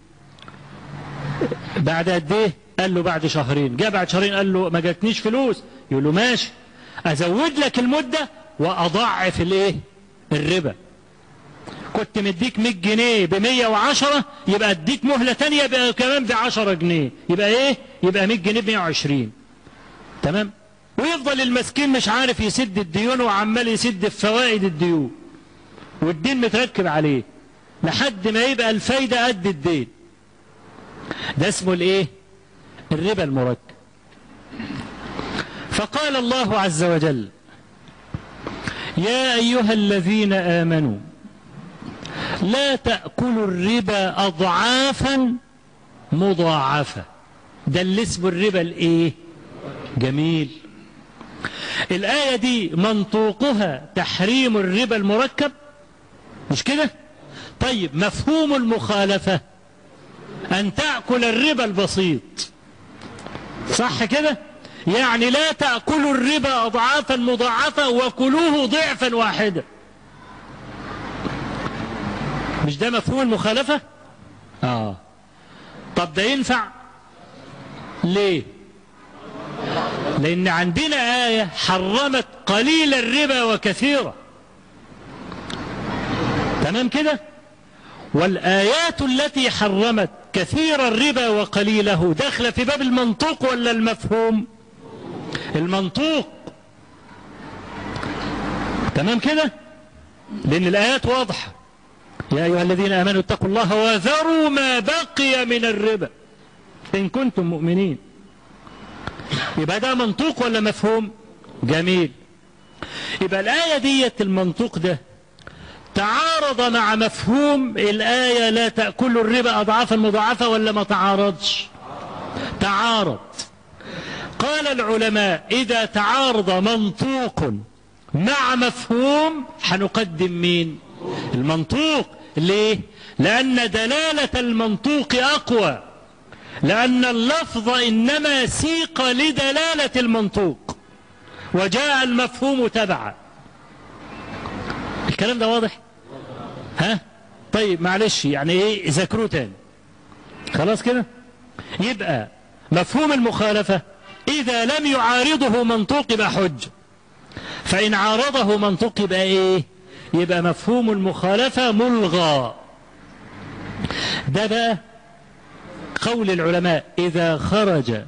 بعد قد ايه قال له بعد شهرين جاء بعد شهرين قال له ما جاتنيش فلوس يقول له ماشي ازود لك المدة واضاعف الايه الربا كنت مديك 100 جنيه ب 110 يبقى اديك مهلة تانية يبقى كمان ب 10 جنيه يبقى ايه يبقى 100 جنيه ب 120 تمام ويفضل المسكين مش عارف يسد الديون وعمال يسد في فوائد الديون والدين متركب عليه لحد ما يبقى الفايدة قد الدين ده اسمه الايه الربا المركب فقال الله عز وجل يا ايها الذين امنوا لا تاكلوا الربا اضعافا مضاعفه ده اللي اسمه الربا الايه جميل الايه دي منطوقها تحريم الربا المركب مش كده طيب مفهوم المخالفه أن تأكل الربا البسيط صح كده يعني لا تأكلوا الربا أضعافا مضاعفة وكلوه ضعفا واحدا مش ده مفهوم المخالفة آه طب ده ينفع ليه لأن عندنا آية حرمت قليل الربا وكثيرة تمام كده والآيات التي حرمت كثير الربا وقليله داخل في باب المنطوق ولا المفهوم المنطوق تمام كده لأن الآيات واضحة يا أيها الذين آمنوا اتقوا الله وذروا ما بقي من الربا إن كنتم مؤمنين يبقى ده منطوق ولا مفهوم جميل يبقى الآية ديت المنطوق ده تعارض مع مفهوم الآية لا تأكل الربا أضعافا مضاعفة ولا ما تعارضش تعارض قال العلماء إذا تعارض منطوق مع مفهوم هنقدم مين المنطوق ليه لأن دلالة المنطوق أقوى لأن اللفظ إنما سيق لدلالة المنطوق وجاء المفهوم تبعا الكلام ده واضح ها طيب معلش يعني ايه ذاكروه تاني خلاص كده يبقى مفهوم المخالفة إذا لم يعارضه منطوق يبقى حج فإن عارضه منطوق يبقى إيه يبقى مفهوم المخالفة ملغى ده بقى قول العلماء إذا خرج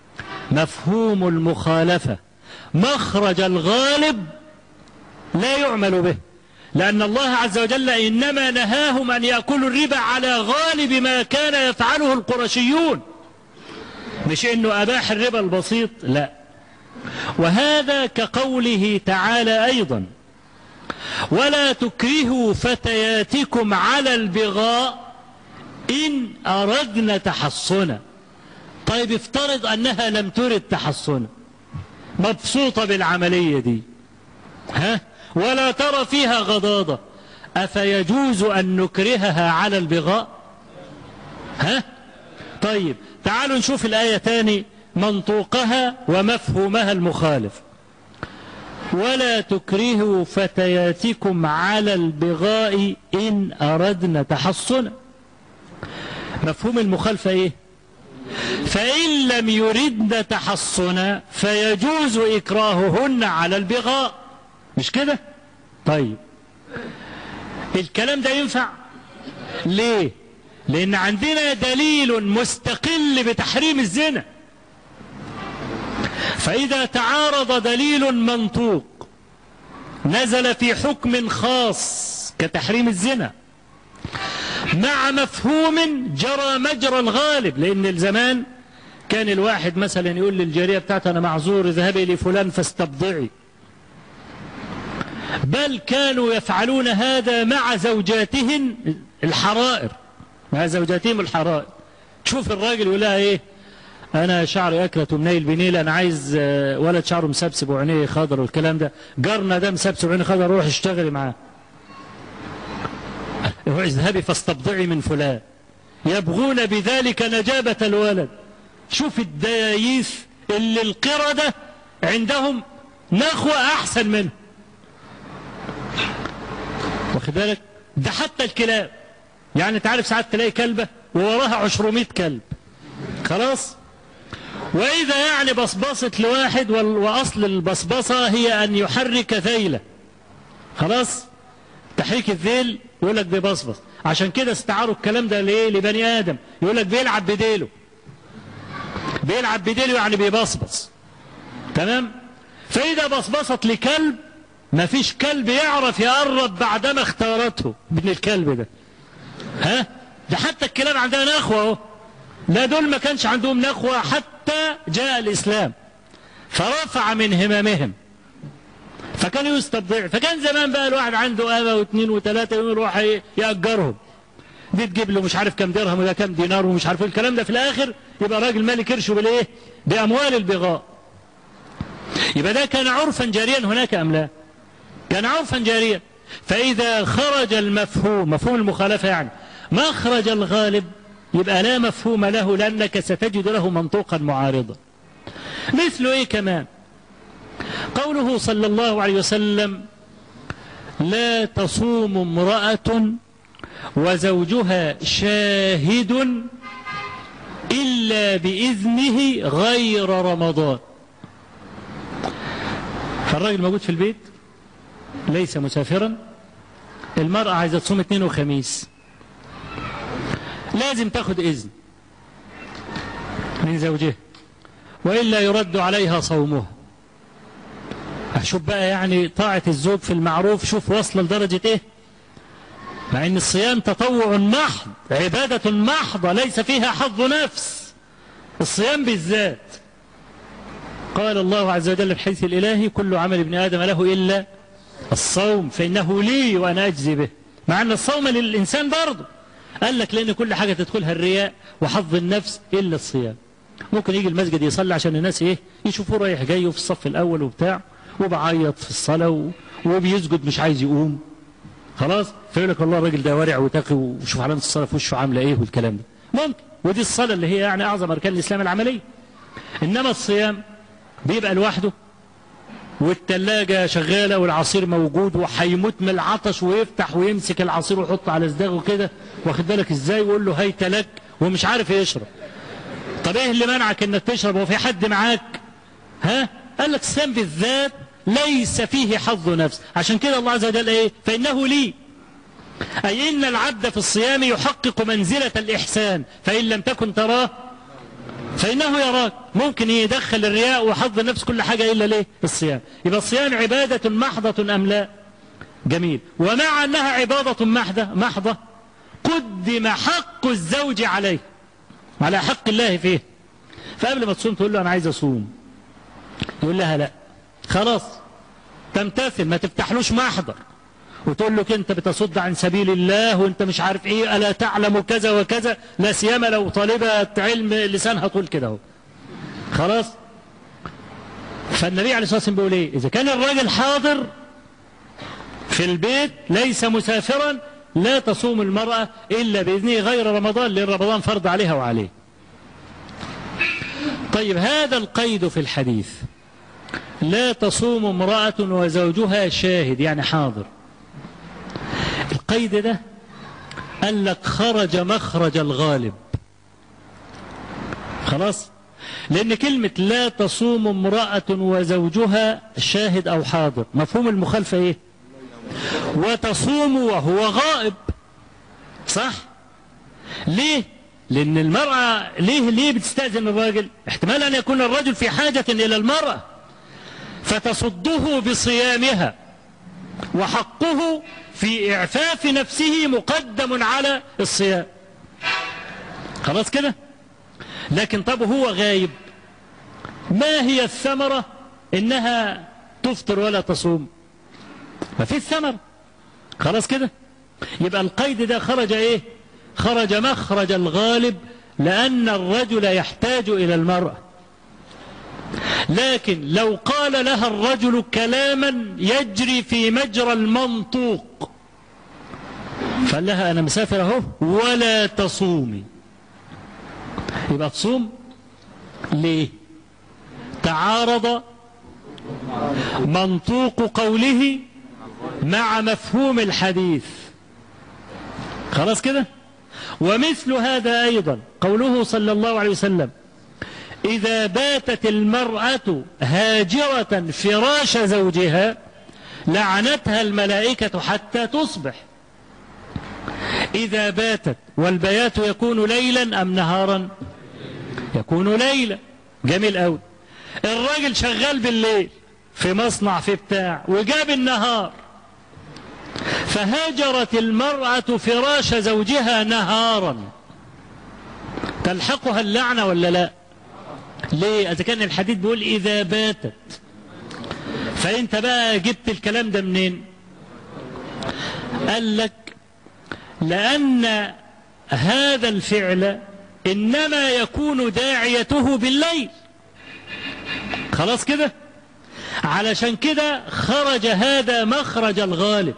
مفهوم المخالفة مخرج الغالب لا يعمل به لأن الله عز وجل إنما نهاهم أن يأكلوا الربا على غالب ما كان يفعله القرشيون مش إنه أباح الربا البسيط لا وهذا كقوله تعالى أيضا ولا تكرهوا فتياتكم على البغاء إن أردنا تحصنا طيب افترض أنها لم ترد تحصنا مبسوطة بالعملية دي ها ولا ترى فيها غضاضة أفيجوز أن نكرهها على البغاء ها طيب تعالوا نشوف الآية تاني منطوقها ومفهومها المخالف ولا تكرهوا فتياتكم على البغاء إن أردنا تحصنا مفهوم المخالفة إيه فإن لم يردن تحصنا فيجوز إكراههن على البغاء مش كده طيب الكلام ده ينفع ليه لأن عندنا دليل مستقل بتحريم الزنا فإذا تعارض دليل منطوق نزل في حكم خاص كتحريم الزنا مع مفهوم جرى مجرى الغالب لأن الزمان كان الواحد مثلا يقول للجارية بتاعته أنا معذور اذهبي لفلان فاستبضعي بل كانوا يفعلون هذا مع زوجاتهن الحرائر مع زوجاتهم الحرائر تشوف الراجل يقول لها ايه انا شعري اكلت ومنيل بنيل انا عايز آه، ولد شعره مسبسب وعينيه خضر والكلام ده جارنا ده مسبسب وعينيه خضر روح اشتغلي معاه اذهبي فاستبضعي من فلان يبغون بذلك نجابة الولد شوف الدياييث اللي القردة عندهم نخوة أحسن منه واخد بالك ده حتى الكلاب يعني تعرف ساعات تلاقي كلبة ووراها عشرمية كلب خلاص وإذا يعني بصبصت لواحد وال- وأصل البصبصة هي أن يحرك ذيله خلاص تحريك الذيل يقول لك بيبصبص عشان كده استعاروا الكلام ده ليه لبني آدم يقول لك بيلعب بديله بيلعب بديله يعني بيبصبص تمام فإذا بصبصت لكلب ما فيش كلب يعرف يقرب بعدما اختارته من الكلب ده ها ده حتى الكلاب عندها نخوة اهو لا دول ما كانش عندهم نخوة حتى جاء الإسلام فرفع من هممهم فكانوا يستبضع فكان زمان بقى الواحد عنده أبا واثنين وثلاثة يروح ي- يأجرهم دي تجيب له مش عارف كم درهم ولا كم دينار ومش عارف إيه الكلام ده في الآخر يبقى راجل مالي كرشه بالإيه بأموال البغاء يبقى ده كان عرفا جاريا هناك أم لا كان عرفا جاريا فإذا خرج المفهوم مفهوم المخالفة يعني مخرج الغالب يبقى لا مفهوم له لأنك ستجد له منطوقا معارضا مثل إيه كمان قوله صلى الله عليه وسلم لا تصوم امرأة وزوجها شاهد إلا بإذنه غير رمضان فالراجل موجود في البيت ليس مسافرا المرأة عايزة تصوم اثنين وخميس لازم تاخد إذن من زوجها وإلا يرد عليها صومها شوف بقى يعني طاعة الزوج في المعروف شوف واصلة لدرجة ايه مع ان الصيام تطوع محض عبادة محضة ليس فيها حظ نفس الصيام بالذات قال الله عز وجل في حديث الإلهي كل عمل ابن آدم له إلا الصوم فإنه لي وأنا أجزي به مع أن الصوم للإنسان برضه قال لك لأن كل حاجة تدخلها الرياء وحظ النفس إلا الصيام ممكن يجي المسجد يصلي عشان الناس إيه يشوفوه رايح جاي في الصف الأول وبتاع وبعيط في الصلاة و- وبيسجد مش عايز يقوم خلاص فيقول لك والله الراجل ده ورع وتقي وشوف علامة الصلاة في وشه عاملة إيه والكلام ده ممكن ودي الصلاة اللي هي يعني أعظم أركان الإسلام العملية إنما الصيام بيبقى لوحده والتلاجة شغالة والعصير موجود وهيموت من العطش ويفتح ويمسك العصير ويحطه على صداغه كده واخد بالك ازاي ويقول له هيت لك ومش عارف يشرب طب ايه اللي منعك انك تشرب وفي حد معاك ها قال لك الصيام بالذات ليس فيه حظ نفس عشان كده الله عز وجل ايه فانه لي اي ان العبد في الصيام يحقق منزلة الاحسان فان لم تكن تراه فإنه يراك ممكن يدخل الرياء وحظ النفس كل حاجة إلا ليه الصيام يبقى الصيام عبادة محضة أم لا جميل ومع أنها عبادة محضة محضة قدم حق الزوج عليه على حق الله فيه فقبل ما تصوم تقول له أنا عايز أصوم يقول لها لا خلاص تمتثل ما تفتحلوش محضر وتقول له انت بتصد عن سبيل الله وانت مش عارف ايه الا تعلم كذا وكذا لا سيما لو طالبة علم لسانها طول كده اهو خلاص فالنبي عليه الصلاه والسلام بيقول ايه اذا كان الراجل حاضر في البيت ليس مسافرا لا تصوم المرأة إلا بإذنه غير رمضان لأن رمضان فرض عليها وعليه طيب هذا القيد في الحديث لا تصوم امرأة وزوجها شاهد يعني حاضر القيد ده قال لك خرج مخرج الغالب خلاص لأن كلمة لا تصوم امرأة وزوجها شاهد أو حاضر مفهوم المخالفة إيه وتصوم وهو غائب صح ليه لأن المرأة ليه ليه بتستأذن الراجل احتمال أن يكون الرجل في حاجة إلى المرأة فتصده بصيامها وحقه في إعفاف نفسه مقدم على الصيام خلاص كده لكن طب هو غايب ما هي الثمرة إنها تفطر ولا تصوم ففي الثمر خلاص كده يبقى القيد ده خرج ايه خرج مخرج الغالب لأن الرجل يحتاج إلى المرأة لكن لو قال لها الرجل كلاما يجري في مجرى المنطوق فقال لها أنا مسافر أهو ولا تصومي يبقى تصوم ليه تعارض منطوق قوله مع مفهوم الحديث خلاص كده ومثل هذا أيضا قوله صلى الله عليه وسلم إذا باتت المرأة هاجرة فراش زوجها لعنتها الملائكة حتى تصبح إذا باتت والبيات يكون ليلا أم نهارا يكون ليلا جميل أوي الراجل شغال بالليل في مصنع في بتاع وجاب النهار فهاجرت المرأة فراش زوجها نهارا تلحقها اللعنة ولا لا ليه إذا كان الحديث بيقول إذا باتت فأنت بقى جبت الكلام ده منين قال لك لأن هذا الفعل إنما يكون داعيته بالليل خلاص كده علشان كده خرج هذا مخرج الغالب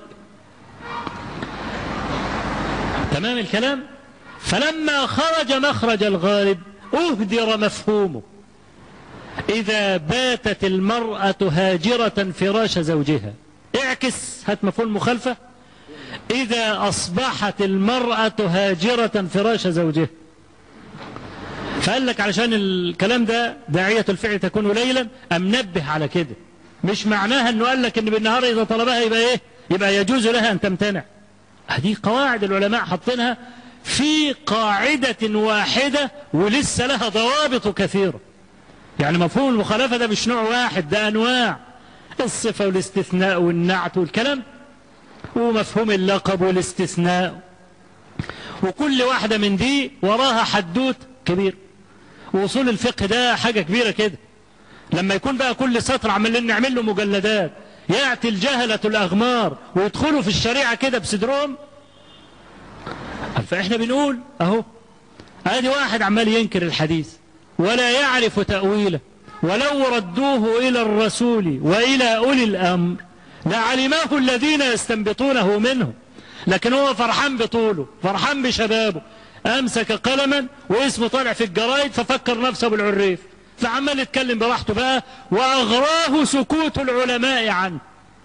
تمام الكلام فلما خرج مخرج الغالب أهدر مفهومه إذا باتت المرأة هاجرة فراش زوجها اعكس هات مفهوم مخالفة إذا أصبحت المرأة هاجرة فراش زوجها فقال لك علشان الكلام ده داعية الفعل تكون ليلا أم نبه على كده مش معناها أنه قال لك أن بالنهار إذا طلبها يبقى إيه يبقى يجوز لها أن تمتنع هذه قواعد العلماء حاطينها في قاعدة واحدة ولسه لها ضوابط كثيرة يعني مفهوم المخالفة ده مش نوع واحد ده أنواع الصفة والاستثناء والنعت والكلام ومفهوم اللقب والاستثناء وكل واحدة من دي وراها حدوت كبير وصول الفقه ده حاجة كبيرة كده لما يكون بقى كل سطر عمالين نعمل له مجلدات يأتي الجهلة الأغمار ويدخلوا في الشريعة كده بصدرهم فإحنا بنقول أهو ادي واحد عمال ينكر الحديث ولا يعرف تأويله ولو ردوه إلى الرسول وإلى أولي الأمر لعلماه الذين يستنبطونه منه لكن هو فرحان بطوله فرحان بشبابه أمسك قلما واسمه طالع في الجرايد ففكر نفسه بالعريف فعمال يتكلم براحته بقى وأغراه سكوت العلماء عنه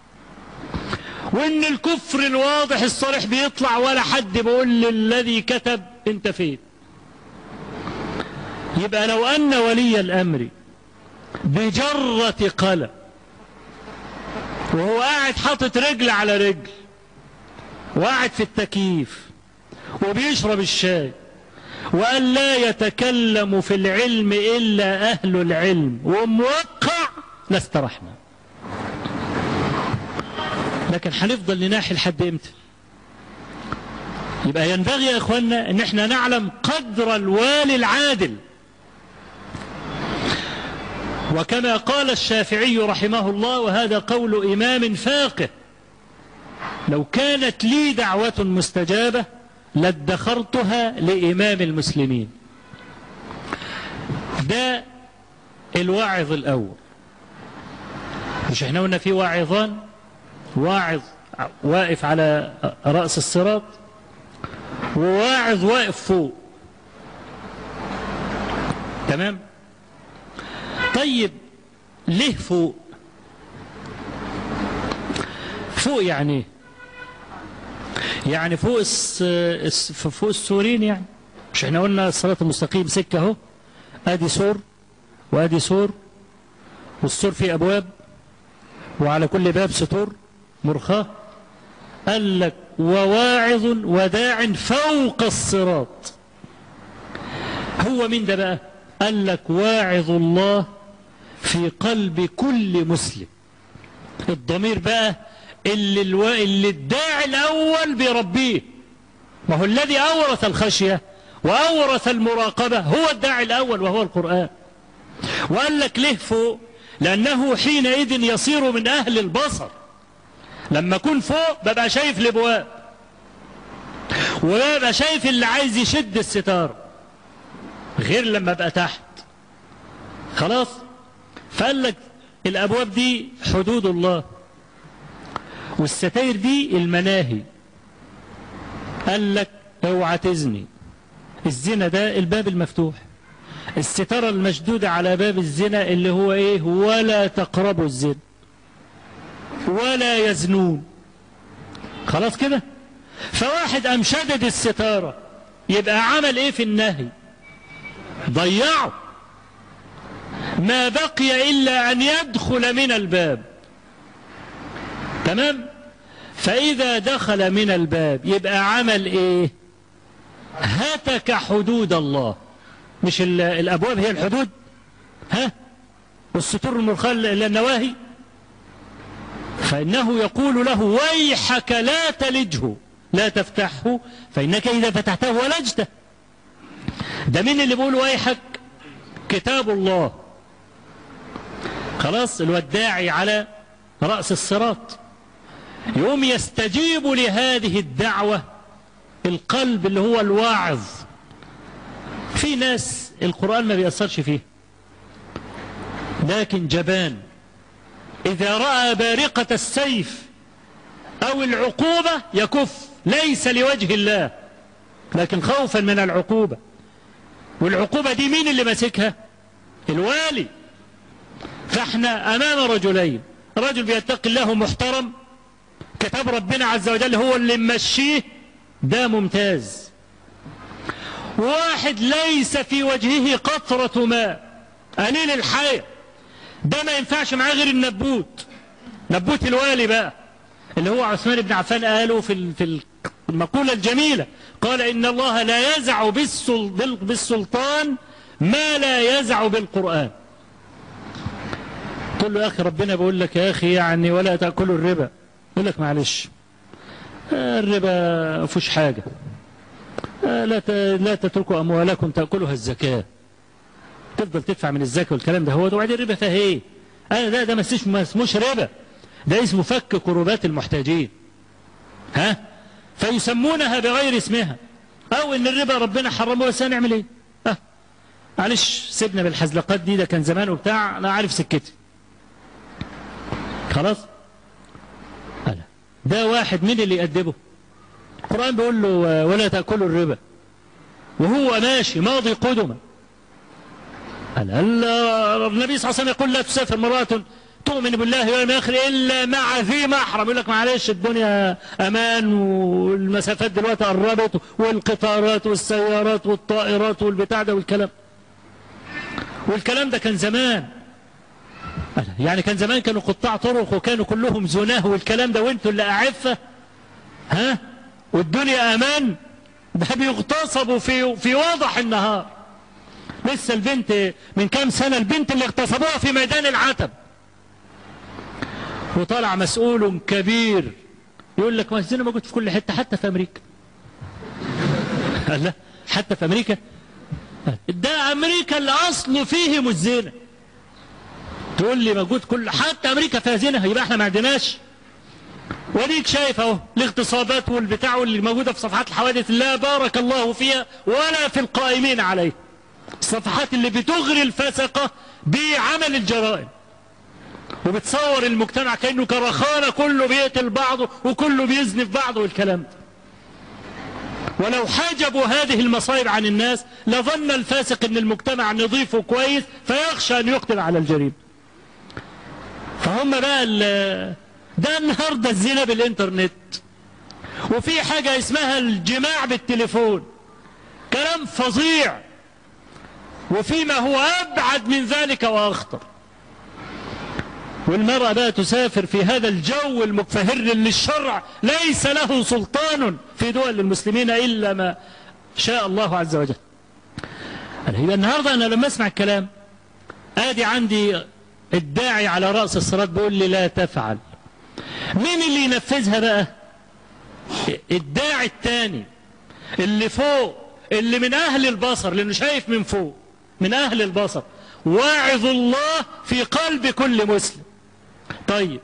وإن الكفر الواضح الصريح بيطلع ولا حد بيقول للذي كتب انت فين يبقى لو أن ولي الأمر بجرة قلم وهو قاعد حاطط رجل على رجل وقاعد في التكييف وبيشرب الشاي وأن لا يتكلم في العلم إلا أهل العلم وموقع لاسترحنا لكن هنفضل نناحي لحد امتى يبقى ينبغي يا اخوانا ان احنا نعلم قدر الوالي العادل وكما قال الشافعي رحمه الله وهذا قول امام فاقه لو كانت لي دعوة مستجابة لادخرتها لإمام المسلمين ده الواعظ الأول مش احنا قلنا في واعظان واعظ واقف على رأس الصراط وواعظ واقف فوق تمام طيب ليه فوق فوق يعني ايه يعني فوق الس... الس... فوق السورين يعني مش احنا قلنا الصراط المستقيم سكة اهو ادي سور وادي سور والسور فيه ابواب وعلى كل باب سطور مرخاة قال لك وواعظ وداع فوق الصراط هو مين ده بقى قال لك واعظ الله في قلب كل مسلم الضمير بقى اللي, الو... اللي الداعي الأول بيربيه ما هو الذي أورث الخشية وأورث المراقبة هو الداعي الأول وهو القرآن وقال لك ليه فوق لأنه حينئذ يصير من أهل البصر لما اكون فوق ببقى شايف الابواب وببقى شايف اللي عايز يشد الستار غير لما ابقى تحت خلاص فقال لك الابواب دي حدود الله والستاير دي المناهي قال لك اوعى تزني الزنا ده الباب المفتوح الستارة المشدودة على باب الزنا اللي هو ايه ولا تقربوا الزنا ولا يزنون خلاص كده فواحد قام شدد الستارة يبقى عمل ايه في النهي ضيعه ما بقي إلا أن يدخل من الباب تمام فإذا دخل من الباب يبقى عمل إيه هتك حدود الله مش الأبواب هي الحدود ها والستور المرخاة للنواهي فإنه يقول له ويحك لا تلجه لا تفتحه فإنك إذا فتحته ولجته ده مين اللي بيقول ويحك كتاب الله خلاص الوداعي على رأس الصراط يوم يستجيب لهذه الدعوة القلب اللي هو الواعظ في ناس القرآن ما بيأثرش فيه لكن جبان إذا رأى بارقة السيف أو العقوبة يكف ليس لوجه الله لكن خوفا من العقوبة والعقوبة دي مين اللي ماسكها الوالي فاحنا أمام رجلين رجل بيتقي الله محترم كتاب ربنا عز وجل هو اللي ممشيه ده ممتاز واحد ليس في وجهه قطرة ماء قليل الحياة ده ما ينفعش معاه غير النبوت نبوت الوالي بقى اللي هو عثمان بن عفان قاله في في المقولة الجميلة قال إن الله لا يزع بالسلطان ما لا يزع بالقرآن تقول له يا أخي ربنا بيقول لك يا أخي يعني ولا تأكلوا الربا يقول لك معلش الربا فيش حاجة لا لا تتركوا أموالكم تأكلها الزكاة تفضل تدفع من الزكاة والكلام ده هو وبعدين الربا فيها ايه؟ أنا ده ده ما اسموش ربا ده اسمه فك كروبات المحتاجين ها فيسمونها بغير اسمها أو إن الربا ربنا حرمه بس هنعمل إيه؟ أه معلش سيبنا بالحزلقات دي ده كان زمان وبتاع أنا عارف سكتي خلاص ألا ده واحد مين اللي يأدبه القرآن بيقول له ولا تأكلوا الربا وهو ماشي ماضي قدما ألا النبي صلى الله عليه وسلم يقول لا تسافر امرأة تؤمن بالله واليوم الآخر إلا مع ذي محرم يقول لك معلش الدنيا أمان والمسافات دلوقتي قربت والقطارات والسيارات والطائرات والبتاع ده والكلام والكلام ده كان زمان يعني كان زمان كانوا قطاع طرق وكانوا كلهم زناه والكلام ده وانتوا اللي أعفة ها والدنيا أمان ده بيغتصبوا في في واضح النهار لسه البنت من كام سنة البنت اللي اغتصبوها في ميدان العتب وطلع مسؤول كبير يقول لك ما الزنا موجود في كل حتة حتى في أمريكا لا حتى في أمريكا ده أمريكا اللي أصل فيهم الزنا تقول لي موجود كل حتى أمريكا فيها زنا يبقى احنا ما عندناش وديك شايف اهو الاغتصابات والبتاع واللي موجودة في صفحات الحوادث لا بارك الله فيها ولا في القائمين عليه الصفحات اللي بتغري الفسقة بعمل الجرائم وبتصور المجتمع كأنه كرخانة كله بيقتل بعضه وكله بيزني في بعضه والكلام ده ولو حجبوا هذه المصائب عن الناس لظن الفاسق ان المجتمع نظيف وكويس فيخشى ان يقتل على الجريمة فهم بقى ده النهاردة الزنا بالانترنت وفي حاجة اسمها الجماع بالتليفون كلام فظيع وفيما هو أبعد من ذلك وأخطر والمرأة بقى تسافر في هذا الجو المكفهر للشرع ليس له سلطان في دول المسلمين إلا ما شاء الله عز وجل يبقى النهاردة أنا لما أسمع الكلام آدي عندي الداعي على رأس الصراط بيقول لي لا تفعل مين اللي ينفذها بقى الداعي الثاني اللي فوق اللي من أهل البصر لأنه شايف من فوق من أهل البصر واعظ الله في قلب كل مسلم طيب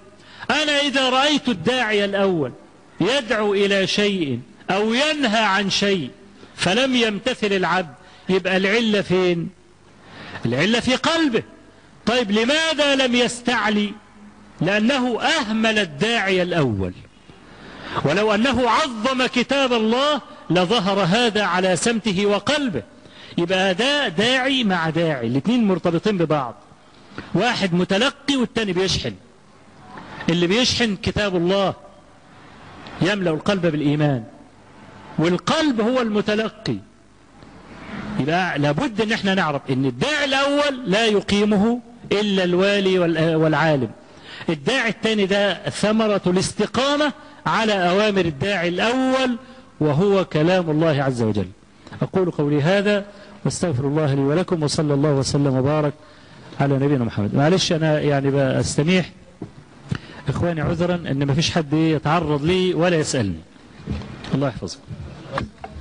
أنا إذا رأيت الداعي الأول يدعو إلى شيء أو ينهى عن شيء فلم يمتثل العبد يبقى العلة فين العلة في قلبه طيب لماذا لم يستعلي لأنه أهمل الداعي الأول ولو أنه عظم كتاب الله لظهر هذا على سمته وقلبه يبقى ده داعي مع داعي الاثنين مرتبطين ببعض واحد متلقي والتاني بيشحن اللي بيشحن كتاب الله يملأ القلب بالإيمان والقلب هو المتلقي يبقى لابد ان احنا نعرف ان الداعي الاول لا يقيمه الا الوالي والعالم الداعي الثاني ده ثمرة الاستقامة على اوامر الداعي الاول وهو كلام الله عز وجل اقول قولي هذا واستغفر الله لي ولكم وصلى الله وسلم وبارك على نبينا محمد معلش انا يعني بستميح اخواني عذرا ان ما فيش حد يتعرض لي ولا يسألني الله يحفظكم